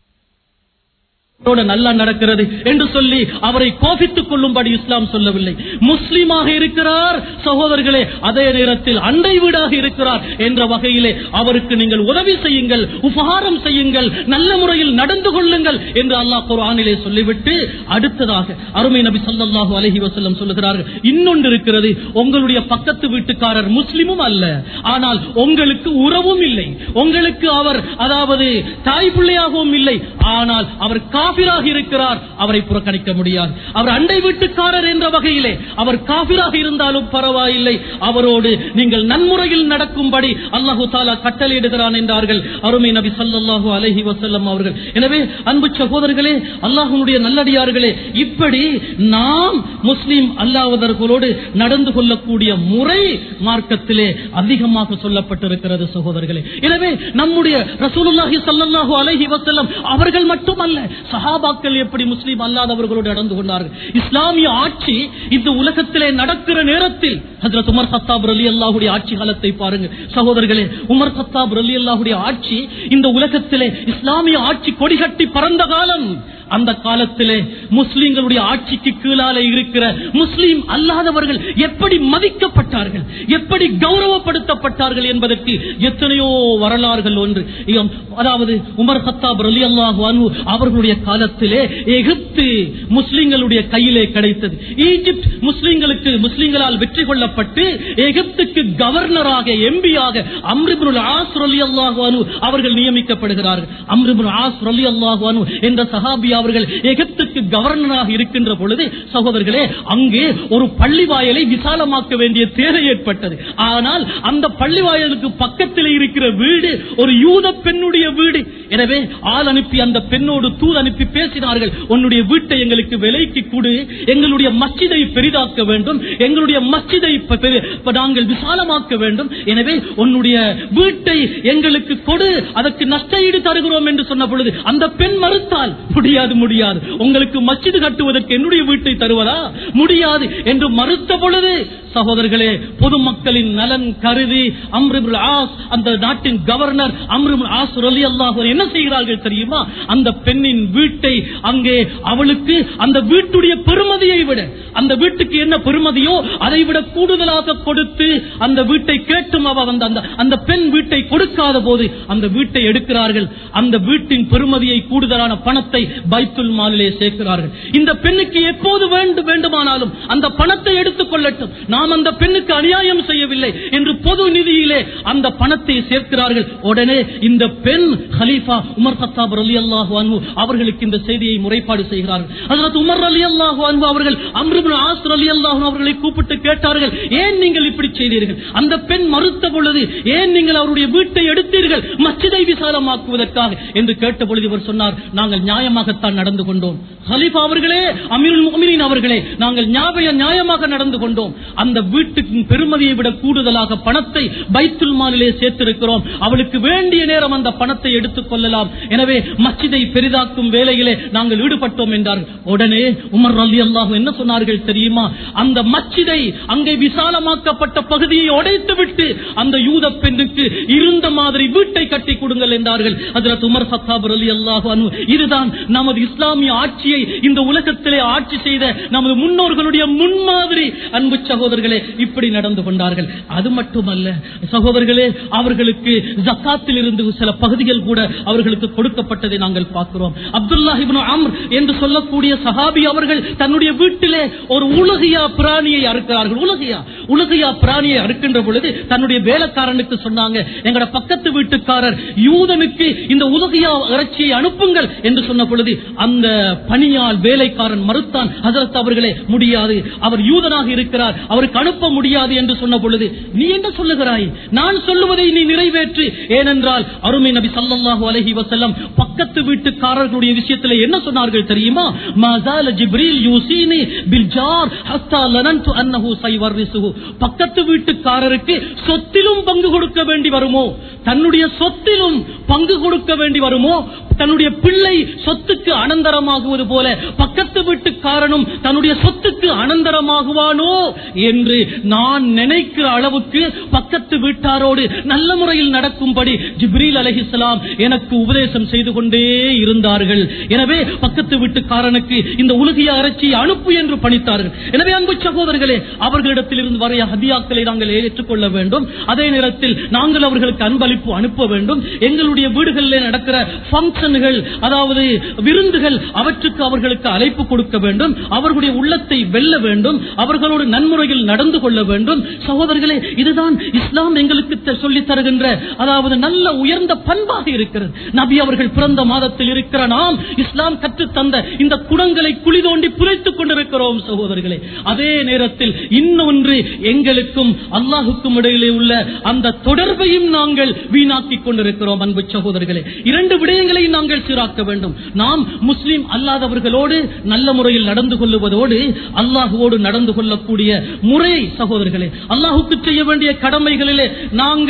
அவரோட நல்லா நடக்கிறது என்று சொல்லி அவரை கோபித்துக் கொள்ளும்படி இஸ்லாம் சொல்லவில்லை முஸ்லிமாக இருக்கிறார் சகோதரர்களே அதே நேரத்தில் அண்டை வீடாக இருக்கிறார் என்ற வகையிலே அவருக்கு நீங்கள் உதவி செய்யுங்கள் உபகாரம் செய்யுங்கள் நல்ல முறையில் நடந்து கொள்ளுங்கள் என்று அல்லாஹ் குர்ஆனிலே சொல்லிவிட்டு அடுத்ததாக அருமை நபி ஸல்லல்லாஹு அலைஹி வஸல்லம் சொல்லுகிறார்கள் இன்னொன்று இருக்கிறது உங்களுடைய பக்கத்து வீட்டுக்காரர் முஸ்லிமும் அல்ல ஆனால் உங்களுக்கு உறவும் இல்லை உங்களுக்கு அவர் அதாவது தாய் பிள்ளையாகவும் இல்லை ஆனால் அவர் காபிராக இருக்கிறார் அவரை புறக்கணிக்க முடியாது அவர் அண்டை வீட்டுக்காரர் என்ற வகையிலே அவர் காபிராக இருந்தாலும் பரவாயில்லை அவரோடு நீங்கள் நன்முறையில் நடக்கும்படி அல்லாஹு தாலா கட்டளையிடுகிறான் என்றார்கள் அருமை நபி ஸல்லல்லாஹு அலைஹி வஸல்லம் அவர்கள் எனவே அன்பு சகோதரர்களே அல்லாஹ்வுடைய நல்லடியார்களே இப்படி நாம் முஸ்லிம் அல்லாதவர்களோடு நடந்து கொள்ளக்கூடிய முறை மார்க்கத்திலே அதிகமாக சொல்லப்பட்டிருக்கிறது சகோதரர்களே எனவே நம்முடைய ரசூலுல்லாஹி ஸல்லல்லாஹு அலைஹி வஸல்லம் அவர்கள் மட்டுமல்ல சஹாபாக்கள் எப்படி முஸ்லிம் அல்லாதவர்களோடு நடந்து கொண்டார்கள் இஸ்லாமிய ஆட்சி இந்த உலகத்திலே நடக்கிற நேரத்தில் ஹஜ்ரத் உமர் கத்தாப் ரலி அல்லாஹுடைய ஆட்சி காலத்தை பாருங்க சகோதரர்களே உமர் கத்தாப் ரலி அல்லாஹுடைய ஆட்சி இந்த உலகத்திலே இஸ்லாமிய ஆட்சி கொடிகட்டி பறந்த காலம் அந்த காலத்திலே முஸ்லிம்களுடைய ஆட்சிக்கு கீழாலே இருக்கிற முஸ்லிம் அல்லாதவர்கள் எப்படி மதிக்கப்பட்டார்கள் எப்படி கௌரவப்படுத்தப்பட்டார்கள் என்பதற்கு எத்தனையோ வரலாறுகள் ஒன்று இகம், அதாவது உமர் ஹத்தாப் ரலி அல்லாஹு அவர்களுடைய காலத்திலே எகிப்து முஸ்லிம்களுடைய கையிலே கிடைத்தது ஈஜிப்ட் முஸ்லிம்களுக்கு முஸ்லிம்களால் வெற்றி கொள்ளப்பட்டு எகிப்துக்கு கவர்னராக எம்பியாக அம்ரிபுல் ஆஸ் ரலி அல்லாஹு அனு அவர்கள் நியமிக்கப்படுகிறார்கள் அம்ரிபுல் ஆஸ் ரலி அல்லாஹு அனு என்ற சஹாபி அவர்கள் எகிப்துக்கு கவர்னராக இருக்கின்ற பொழுது சகோதரர்களே அங்கே ஒரு பள்ளி வாயலை விசாலமாக்க வேண்டிய தேவை ஏற்பட்டது ஆனால் அந்த பள்ளி வாயலுக்கு பக்கத்தில் இருக்கிற வீடு ஒரு யூத பெண்ணுடைய வீடு எனவே ஆள் அனுப்பி அந்த பெண்ணோடு தூது அனுப்பி பேசினார்கள் உன்னுடைய வீட்டை எங்களுக்கு விலைக்கு கொடு எங்களுடைய மஸ்ஜிதை பெரிதாக்க வேண்டும் எங்களுடைய மஸ்ஜிதை ப- பெரி- ப- நாங்கள் விசாலமாக்க வேண்டும் எனவே உன்னுடைய வீட்டை எங்களுக்கு கொடு அதற்கு நஷ்ட ஈடு தருகிறோம் என்று சொன்ன பொழுது அந்த பெண் மறுத்தால் முடியாது முடியாது உங்களுக்கு மஸ்ஜிது கட்டுவதற்கு என்னுடைய வீட்டை தருவதா முடியாது என்று மறுத்த பொழுது சகோதரர்களே பொதுமக்களின் நலன் கருதி அம்ருல் ஆஸ் அந்த நாட்டின் கவர்னர் அம்ருல் ஆஸ் ரலி அல்லாஹ் என்ன செய்கிறார்கள் தெரியுமா அந்த பெண்ணின் வீட்டை அங்கே அவளுக்கு அந்த வீட்டுடைய பெருமதியை விட அந்த வீட்டுக்கு என்ன பெருமதியோ அதை விட கூடுதலாக கொடுத்து அந்த வீட்டை கேட்டும் அவ அந்த அந்த- அந்த பெண் வீட்டை கொடுக்காத போது அந்த வீட்டை எடுக்கிறார்கள் அந்த வீட்டின் பெருமதியை கூடுதலான பணத்தை பைத்துல் மாலிலே சேர்க்கிறார்கள் இந்த பெண்ணுக்கு எப்போது வேண்டும் வேண்டுமானாலும் அந்த பணத்தை எடுத்துக் கொள்ளட்டும் நாம் அந்த பெண்ணுக்கு அநியாயம் செய்யவில்லை என்று பொது நிதியிலே அந்த பணத்தை சேர்க்கிறார்கள் உடனே இந்த பெண் ஹலீஃபா உமர் கத்தாப் அலி அல்லாஹு அன்பு அவர்களுக்கு இந்த செய்தியை முறைப்பாடு செய்கிறார்கள் அதற்கு உமர் அலி அல்லாஹு அன்பு அவர்கள் அம்ருபின் ஆசர் அலி அல்லாஹு அவர்களை கூப்பிட்டு கேட்டார்கள் ஏன் நீங்கள் இப்படி செய்தீர்கள் அந்த பெண் மறுத்த பொழுது ஏன் நீங்கள் அவருடைய வீட்டை எடுத்தீர்கள் மச்சிதை விசாலமாக்குவதற்காக என்று கேட்ட பொழுது இவர் சொன்னார் நாங்கள் நியாயமாகத்தான் நடந்து கொண்டோம் ஹலீஃபா அவர்களே அமீருல் முஃமினீன் அவர்களே நாங்கள் ஞாபக நியாயமாக நடந்து கொண்டோம் அந்த வீட்டுக்கு பெருமதியை விட கூடுதலாக பணத்தை பைத்துல் மாலிலே சேர்த்திருக்கிறோம் அவளுக்கு வேண்டிய நேரம் அந்த பணத்தை எடுத்துக் கொள்ளலாம் எனவே மஸ்ஜிதை பெரிதாக்கும் வேலையிலே நாங்கள் ஈடுபட்டோம் என்றார்கள் உடனே உமர் அலி அல்லாஹ் என்ன சொன்னார்கள் தெரியுமா அந்த மஸ்ஜிதை அங்கே விசாலமாக்கப்பட்ட பகுதியை உடைத்து விட்டு அந்த யூத பெண்ணுக்கு இருந்த மாதிரி வீட்டை கட்டி கொடுங்கள் என்றார்கள் அதில் உமர் சத்தாபர் அலி அல்லாஹு அனு இதுதான் நமது இஸ்லாமிய ஆட்சியை இந்த உலகத்திலே ஆட்சி செய்த நமது முன்னோர்களுடைய முன்மாதிரி அன்பு சகோதரர்களே இப்படி நடந்து கொண்டார்கள் அது மட்டுமல்ல சகோதரர்களே அவர்களுக்கு ஜக்காத்தில் இருந்து சில பகுதிகள் கூட அவர்களுக்கு கொடுக்கப்பட்டதை நாங்கள் பார்க்கிறோம் அப்துல்லா இப்னு அம்ர் என்று சொல்லக்கூடிய சஹாபி அவர்கள் தன்னுடைய வீட்டிலே ஒரு உலகியா பிராணியை அறுக்கிறார்கள் உலகியா உலகியா பிராணியை அறுக்கின்ற பொழுது தன்னுடைய வேலைக்காரனுக்கு சொன்னாங்க எங்கட பக்கத்து வீட்டுக்காரர் யூதனுக்கு இந்த உலகியா இறைச்சியை அனுப்புங்கள் என்று சொன்ன பொழுது அந்த பணியால் வேலைக்காரன் மறுத்தான் ஹசரத் அவர்களே முடியாது அவர் யூதனாக இருக்கிறார் அவருக்கு அனுப்ப முடியாது என்று சொன்ன பொழுது நீ என்ன சொல்லுகிறாய் நான் சொல்லுவதை நீ நிறைவேற்று ஏனென்றால் அருமை நபி ஸல்லல்லாஹு அலைஹி வஸல்லம் பக்கத்து வீட்டுக்காரர்களுடைய விஷயத்தில் என்ன சொன்னார்கள் தெரியுமா மஸால ஜிப்ரீல் யூசினி பில் ஜார் ஹத்தா லனன்து அன்னஹு சைவர்ரிசுஹு பக்கத்து வீட்டுக்காரருக்கு சொத்திலும் பங்கு கொடுக்க வேண்டி வருமோ தன்னுடைய சொத்திலும் பங்கு கொடுக்க வேண்டி வருமோ தன்னுடைய பிள்ளை சொத்துக்கு அனந்தரமாகுவது போல பக்கத்து வீட்டுக்காரனும் தன்னுடைய சொத்துக்கு அனந்தரமாகுவானோ என்று நான் நினைக்கிற அளவுக்கு பக்கத்து வீட்டாரோடு நல்ல முறையில் நடக்கும்படி ஜிப்ரீல் அலைஹிஸ்ஸலாம் எனக்கு உபதேசம் செய்து கொண்டே இருந்தார்கள் எனவே பக்கத்து வீட்டுக்காரனுக்கு இந்த உலகிய அரைச்சி அனுப்பு என்று பணித்தார்கள் எனவே அன்பு சகோதரர்களே அவர்களிடத்தில் இருந்து வரைய ஹதியாக்களை நாங்கள் ஏற்றுக்கொள்ள வேண்டும் அதே நேரத்தில் நாங்கள் அவர்களுக்கு அன்பளிப்பு அனுப்ப வேண்டும் எங்களுடைய வீடுகளில் நடக்கிற பங்கன்கள் அதாவது விருந்துகள் அவற்றுக்கு அவர்களுக்கு அழைப்பு கொடுக்க வேண்டும் அவர்களுடைய உள்ளத்தை வெல்ல வேண்டும் அவர்களோடு நன்முறையில் நடந்து கொள்ள வேண்டும் சகோதரர்களே இதுதான் இஸ்லாம் எங்களுக்கு த- சொல்லித் தருகின்ற அதாவது நல்ல உயர்ந்த பண்பாக இருக்கிறது நபி அவர்கள் பிறந்த மாதத்தில் இருக்கிற நாம் இஸ்லாம் கற்றுத் தந்த இந்த குடங்களை குழி தோண்டி புதைத்துக் கொண்டிருக்கிறோம் சகோதரர்களே அதே நேரத்தில் இன்னொன்று எங்களுக்கும் அல்லாஹுக்கும் இடையிலே உள்ள அந்த தொடர்பையும் நாங்கள் வீணாக்கிக் கொண்டிருக்கிறோம் அன்பு சகோதரர்களே இரண்டு விடயங்களையும் நாங்கள் சீராக்க வேண்டும் நாம் முஸ்லிம் அல்லாதவர்களோடு நல்ல முறையில் நடந்து கொள்ளுவதோடு அல்லாஹுவோடு நடந்து கொள்ளக்கூடிய முறை சகோதரர்களே அல்லாஹுக்கு செய்ய வேண்டிய கடமைகளிலே நாங்கள்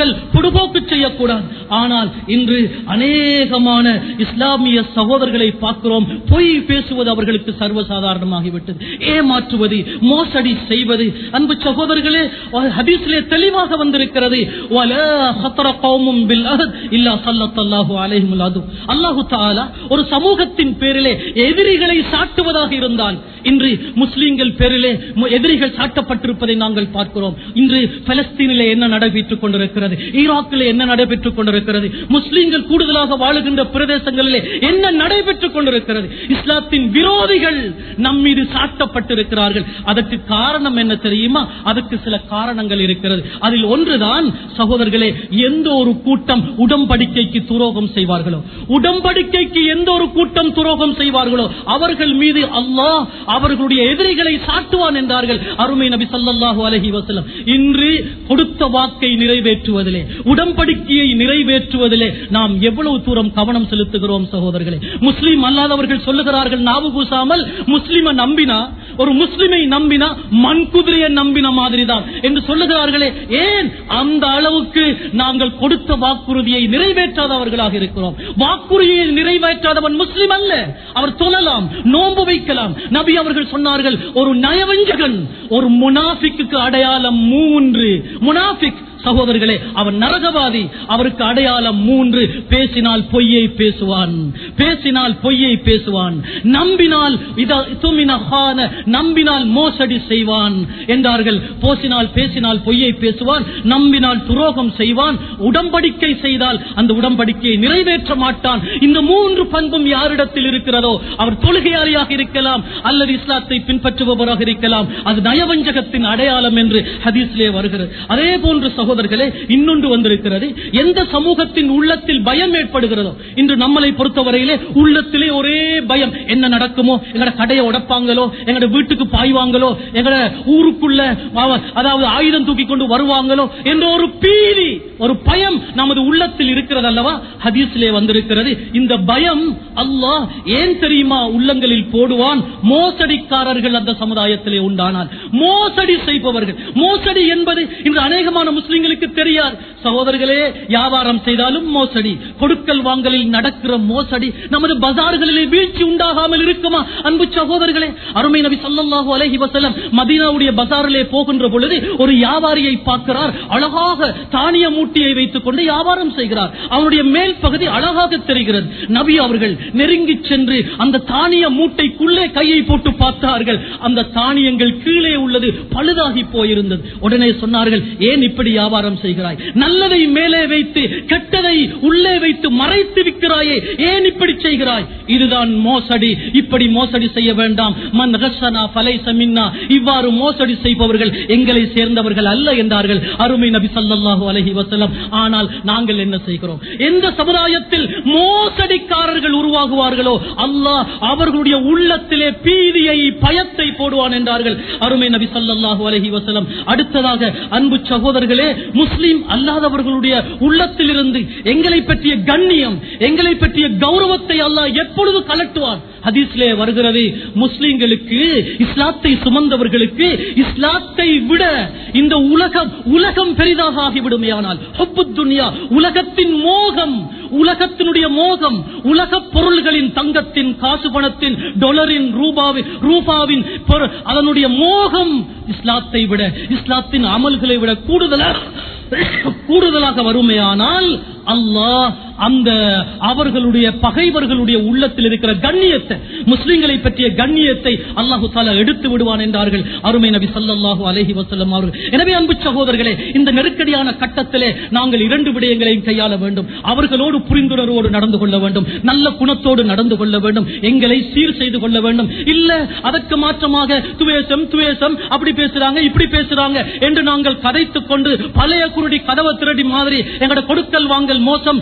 பொடுபோக்கு செய்யக்கூடாது ஆனால் இன்று அநேகமான இஸ்லாமிய சகோதரர்களை பார்க்கிறோம் பொய் பேசுவது அவர்களுக்கு சர்வசாதாரணமாகிவிட்டது ஏமாற்றுவது மோசடி செய்வது அன்பு சகோதரர்களே ஹதீஸிலே தெளிவாக வந்திருக்கிறது வலா ஹத்தர கௌமும் பில் அஹத் இல்லா ஸல்லல்லாஹு அலைஹி வஸல்லம் அல்லாஹு தஆலா ஒரு சமூகத்தின் பேரிலே எதிரிகளை சாட்டுவதாக இருந்தால் இன்று முஸ்லிம்கள் பேரிலே மு- எதிரிகள் சாட்டப்பட்டிருப்பதை நாங்கள் பார்க்கிறோம் இன்று பலஸ்தீனிலே என்ன நடைபெற்றுக் கொண்டிருக்கிறது ஈராக்கிலே என்ன நடைபெற்றுக் கொண்டிருக்கிறது முஸ்லிம்கள் கூடுதலாக வாழுகின்ற பிரதேசங்களிலே என்ன நடைபெற்றுக் கொண்டிருக்கிறது இஸ்லாத்தின் விரோதிகள் நம் மீது சாட்டப்பட்டிருக்கிறார்கள் அதற்கு காரணம் என்ன தெரியுமா அதற்கு சில காரணங்கள் இருக்கிறது அதில் ஒன்றுதான் சகோதரர்களே எந்த ஒரு கூட்டம் உடம்படிக்கைக்கு துரோகம் செய்வார்களோ உடம்படிக்கைக்கு எந்த ஒரு கூட்டம் துரோகம் செய்வார்களோ அவர்கள் மீது அல்லாஹ் அவர்களுடைய எதிரிகளை சாட்டுவான் என்றார்கள் அருமை நபி ஸல்லல்லாஹு அலைஹி வஸல்லம் இன்று கொடுத்த வாக்கை நிறைவேற்றுவதிலே உடம்படிக்கையை நிறைவேற்றுவதிலே நாம் எவ்வளவு தூரம் கவனம் செலுத்துகிறோம் சகோதரர்களே முஸ்லிம் அல்லாதவர்கள் சொல்லுகிறார்கள் நாவு கூசாமல் முஸ்லிமை நம்பினா ஒரு முஸ்லிமை நம்பினா மண் குதிரையை நம்பின மாதிரிதான் என்று சொல்லுகிறார்களே ஏன் அந்த அளவுக்கு நாங்கள் கொடுத்த வாக்குறுதியை நிறைவேற்றாதவர்களாக இருக்கிறோம் வாக்குறுதியை நிறைவேற்றாதவன் முஸ்லிம் அல்ல அவர் தொழலாம் நோன்பு வைக்கலாம் நபி அவர்கள் சொன்னார்கள் ஒரு நயவஞ்சகன் ஒரு முனாஃபிக்கு அடையாளம் மூன்று முனாஃபிக் சகோதரர்களே அவன் நரகவாதி அவருக்கு அடையாளம் மூன்று பேசினால் பொய்யை பேசுவான் பேசினால் பொய்யை பேசுவான் நம்பினால் இத- துமின ஹான, நம்பினால் மோசடி செய்வான் என்றார்கள் போசினால் பேசினால் பொய்யை பேசுவான் நம்பினால் துரோகம் செய்வான் உடம்படிக்கை செய்தால் அந்த உடம்படிக்கையை நிறைவேற்ற மாட்டான் இந்த மூன்று பண்பும் யாரிடத்தில் இருக்கிறதோ அவர் தொழுகையாளியாக இருக்கலாம் அல்லது இஸ்லாத்தை பின்பற்றுபவராக இருக்கலாம் அது நயவஞ்சகத்தின் அடையாளம் என்று ஹதீஸ்லே வருகிறது அதே போன்று சகோதரர்களே இன்னொன்று வந்திருக்கிறது எந்த சமூகத்தின் உள்ளத்தில் பயம் ஏற்படுகிறதோ இன்று நம்மளை பொறுத்தவரையிலே உள்ளத்திலே ஒரே பயம் என்ன நடக்குமோ எங்கட கடையை உடைப்பாங்களோ எங்கட வீட்டுக்கு பாய்வாங்களோ எங்கட ஊருக்குள்ள அவ- அதாவது ஆயுதம் தூக்கி கொண்டு வருவாங்களோ என்ற ஒரு பீதி ஒரு பயம் நமது உள்ளத்தில் இருக்கிறது அல்லவா ஹதீஸிலே வந்திருக்கிறது இந்த பயம் அல்லாஹ் ஏன் தெரியுமா உள்ளங்களில் போடுவான் மோசடிக்காரர்கள் அந்த சமுதாயத்திலே உண்டானால் மோசடி செய்பவர்கள் மோசடி என்பது இன்று அநேகமான முஸ்லிம்களுக்கு தெரியாது சகோதரர்களே வியாபாரம் செய்தாலும் மோசடி கொடுக்கல் வாங்கலில் நடக்கிற மோசடி நமது பஜார்களிலே வீழ்ச்சி உண்டாகாமல் இருக்குமா அன்பு சகோதரர்களே அருமை நபி ஸல்லல்லாஹு அலைஹி வஸல்லம் மதீனாவுடைய பஜாரிலே போகின்ற பொழுது ஒரு வியாபாரியை பார்க்கிறார் அழகாக தானிய மூட்டியை வைத்துக் கொண்டு வியாபாரம் செய்கிறார் அவனுடைய மேல் பகுதி அழகாக தெரிகிறது நபி அவர்கள் நெருங்கி சென்று அந்த தானிய மூட்டைக்குள்ளே கையை போட்டு பார்த்தார்கள் அந்த தானியங்கள் கீழே உள்ளது பழுதாகி போயிருந்தது உடனே சொன்னார்கள் ஏன் இப்படி வியாபாரம் செய்கிறாய் நல்லதை மேலே வைத்து கெட்டதை உள்ளே வைத்து மறைத்து விற்கிறாயே ஏன் இப்படி செய்கிறாய் இதுதான் மோசடி இப்படி மோசடி செய்ய வேண்டாம் மன் ரஷனா ஃபலைஸ மின்னா இவ்வாறு மோசடி செய்பவர்கள் எங்களை சேர்ந்தவர்கள் அல்ல என்றார்கள் அருமை நபி ஸல்லல்லாஹு அலைஹி வஸல்லம் ஆனால் நாங்கள் என்ன செய்கிறோம் எந்த சமுதாயத்தில் மோசடிக்காரர்கள் உருவாகுவார்களோ அல்லாஹ் அவர்களுடைய உள்ளத்திலே பீதியை பயத்தை போடுவான் என்றார்கள் அருமை நபி ஸல்லல்லாஹு அலைஹி வஸல்லம் அடுத்ததாக அன்பு சகோதரர்களே முஸ்லிம் அல்லாதவர்களுடைய உள்ளத்திலிருந்து எங்களை பற்றிய கண்ணியம் எங்களை பற்றிய கௌரவத்தை அல்லாஹ் எப்பொழுது கலட்டுவான் ஹதீஸ்லே வருகிறது முஸ்லிம்களுக்கு இஸ்லாத்தை சுமந்தவர்களுக்கு இஸ்லாத்தை விட இந்த உலகம் உலகம் பெரிதாக ஆகிவிடுமையானால் ஹுப்புத் துன்யா உலகத்தின் மோகம் உலகத்தினுடைய மோகம் உலக பொருள்களின் தங்கத்தின் காசு பணத்தின் டொலரின் ரூபாவின் ரூபாவின் பொரு- அதனுடைய மோகம் இஸ்லாத்தை விட இஸ்லாத்தின் அமல்களை விட கூடுதலாக கூடுதலாக வருமையானால் அல்லாஹ் அந்த அவர்களுடைய பகைவர்களுடைய உள்ளத்தில் இருக்கிற கண்ணியத்தை முஸ்லிம்களை பற்றிய கண்ணியத்தை அல்லாஹு தாலா எடுத்து விடுவான் என்றார்கள் அருமை நபி ஸல்லல்லாஹு அலைஹி வஸல்லம் அவர்கள் எனவே அன்பு சகோதரர்களே இந்த நெருக்கடியான கட்டத்திலே நாங்கள் இரண்டு விடயங்களையும் கையாள வேண்டும் அவர்களோடு புரிந்துணர்வோடு நடந்து கொள்ள வேண்டும் நல்ல குணத்தோடு நடந்து கொள்ள வேண்டும் எங்களை சீர் செய்து கொள்ள வேண்டும் இல்ல அதற்கு மாற்றமாக துவேஷம் துவேஷம் அப்படி பேசுறாங்க இப்படி பேசுறாங்க என்று நாங்கள் கதைத்துக் கொண்டு பழைய குருடி கதவை திருடி மாதிரி எங்கட கொடுக்கல் வாங்கல் மோசம் எங்கட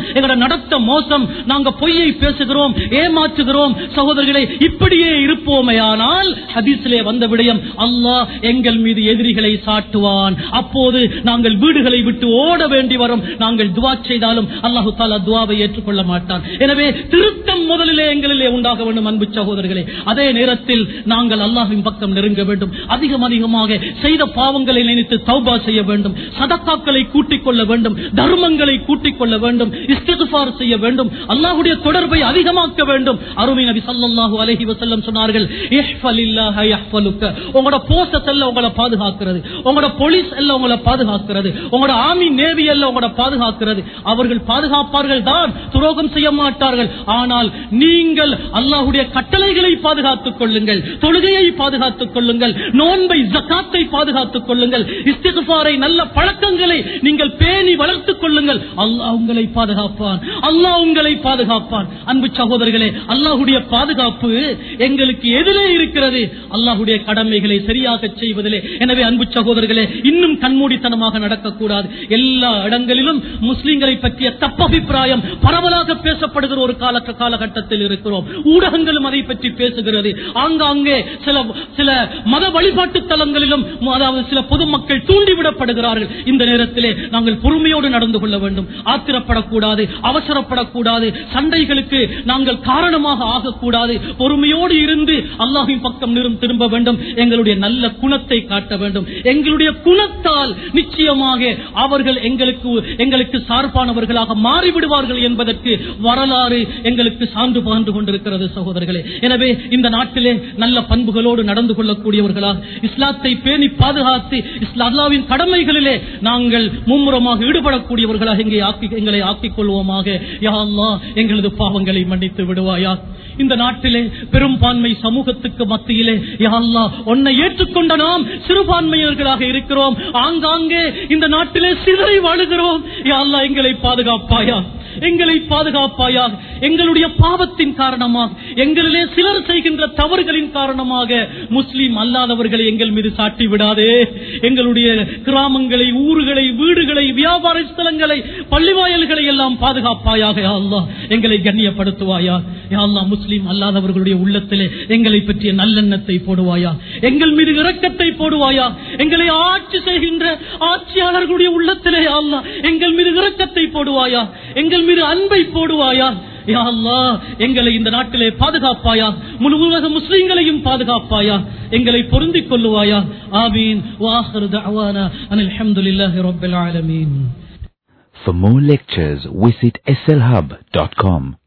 நடத்த மோசம் நாங்க பொய்யை பேசுகிறோம் ஏமாற்றுகிறோம் சகோதரர்களே இப்படியே இருப்போமேயானால் ஹதீஸிலே வந்த விடயம் அல்லாஹ் எங்கள் மீது எதிரிகளை சாட்டுவான் அப்போது நாங்கள் வீடுகளை விட்டு ஓட வேண்டி வரும் நாங்கள் துவா செய்தாலும் அல்லாஹு தாலா துவாவை ஏற்றுக்கொள்ள மாட்டான் எனவே திருத்தம் முதலிலே எங்களிலே உண்டாக வேண்டும் அன்பு சகோதரர்களே அதே நேரத்தில் நாங்கள் அல்லாஹின் பக்கம் நெருங்க வேண்டும் அதிகம் அதிகமாக செய்த பாவங்களை நினைத்து தௌபா செய்ய வேண்டும் சதக்காக்களை கூட்டிக் கொள்ள வேண்டும் தர்மங்களை கூட்டிக் கொள்ள வேண்டும் இஸ்திகுபார் செய்ய வேண்டும் அல்லாஹ்வுடைய தொடர்பை அதிகமாக்க வேண்டும் அருமை நபி ஸல்லல்லாஹு அலைஹி வஸல்லம் சொன்னார்கள் இஹ்ஃபலில்லாஹ யஹ்ஃபலுக்க உங்களோட போஸ்ட் எல்லாம் உங்களை பாதுகாக்கிறது உங்களோட போலீஸ் எல்லாம் உங்களை பாதுகாக்கிறது உங்களோட ஆர்மி நேவி எல்லாம் உங்களோட பாதுகாக்கிறது அவர்கள் பாதுகாப்பார்கள் தான் துரோகம் செய்ய மாட்டார்கள் ஆனால் நீங்கள் அல்லாஹ்வுடைய கட்டளைகளை பாதுகாத்துக் கொள்ளுங்கள் தொழுகையை பாதுகாத்துக் கொள்ளுங்கள் நோன்பை ஜக்காத்தை பாதுகாத்துக் கொள்ளுங்கள் இஸ்திகுபாரை நல்ல பழக்கங்களை நீங்கள் பேணி வளர்த்துக் கொள்ளுங்கள் அல்லாஹ் உங்களை பாதுகாப்பான் அல்லாஹ் உங்களை பாதுகாப்பான் அன்பு சகோதரர்களே அல்லாஹ்வுடைய பாதுகாப்பு எங்களுக்கு எதிலே இருக்கிறது அல்லாஹ்வுடைய கடமைகளை சரியாக செய்வதிலே எனவே அன்பு சகோதரர்களே இன்னும் கண்மூடித்தனமாக நடக்கக்கூடாது எல்லா இடங்களிலும் முஸ்லிம்களை பற்றிய தப்பபிப்பிராயம் பரவலாக பேசப்படுகிற ஒரு கால காலகட்டத்தில் இருக்கிறோம் ஊடகங்களும் அதை பற்றி பேசுகிறது ஆங்காங்கே சில சில மத வழிபாட்டு தலங்களிலும் அதாவது சில பொதுமக்கள் தூண்டிவிடப்படுகிறார்கள் இந்த நேரத்திலே நாங்கள் பொறுமையோடு நடந்து கொள்ள வேண்டும் ஆத்திரப்படக்கூடாது அவசரப்படக்கூடாது சண்டைகளுக்கு நாங்கள் காரணமாக ஆகக்கூடாது பொறுமையோடு இருந்து அல்லாஹின் பக்கம் நிரும் திரும்ப வேண்டும் எங்களுடைய நல்ல குணத்தை காட்ட வேண்டும் எங்களுடைய குணத்தால் நிச்சயமாக அவர்கள் எங்களுக்கு எங்களுக்கு சார்பானவர்களாக மாறிவிடுவார்கள் என்பதற்கு வரலாறு எங்களுக்கு சான்று பகர்ந்து கொண்டிருக்கிறது சகோதரர்களே எனவே இந்த நாட்டிலே நல்ல பண்புகளோடு நடந்து கொள்ளக்கூடியவர்களாக இஸ்லாத்தை பேணி பாதுகாத்து இஸ்லாவின் கடமைகளிலே நாங்கள் மும்முரமாக ஈடுபடக்கூடியவர்களாக இங்கே ஆக்கி எங்களை ஆக்கிக் கொள்வோமாக யா அல்லாஹ் எங்களது பாவங்களை மன்னித்து விடுவாயா இந்த நாட்டிலே பெரும்பான்மை சமூகத்துக்கு மத்தியிலே யா அல்லாஹ் உன்னை ஏற்றுக்கொண்ட நாம் சிறுபான்மையர்களாக இருக்கிறோம் ஆங்காங்கே இந்த நாட்டிலே சிதறி வாழுகிறோம் யா அல்லாஹ் எங்களை பாதுகாப்பாயா எங்களை பாதுகாப்பாயாக எங்களுடைய பாவத்தின் காரணமாக எங்களிலே சிலர் செய்கின்ற தவறுகளின் காரணமாக முஸ்லீம் அல்லாதவர்களை எங்கள் மீது சாட்டி விடாதே எங்களுடைய கிராமங்களை ஊர்களை வீடுகளை வியாபார ஸ்தலங்களை பள்ளிவாயல்களை எல்லாம் பாதுகாப்பாயாக யா அல்லாஹ் எங்களை கண்ணியப்படுத்துவாயா யா அல்லாஹ் முஸ்லீம் அல்லாதவர்களுடைய உள்ளத்திலே எங்களை பற்றிய நல்லெண்ணத்தை போடுவாயா எங்கள் மீது இரக்கத்தை போடுவாயா எங்களை ஆட்சி செய்கின்ற ஆட்சியாளர்களுடைய உள்ளத்திலே யா அல்லாஹ் எங்கள் மீது இரக்கத்தை போடுவாயா எங்கள் மீது அன்பை போடுவாயா யா அல்லாஹ் எங்களை இந்த நாட்டிலே பாதுகாப்பாயா முழு உலக முஸ்லிம்களையும் பாதுகாப்பாயா எங்களை பொருந்திக் கொள்ளுவாயா ஆமீன் வாஹிரு தஅவானா அனில் ஹம்துலில்லாஹி ரப்பில் ஆலமீன் For more lectures, visit slhub.com.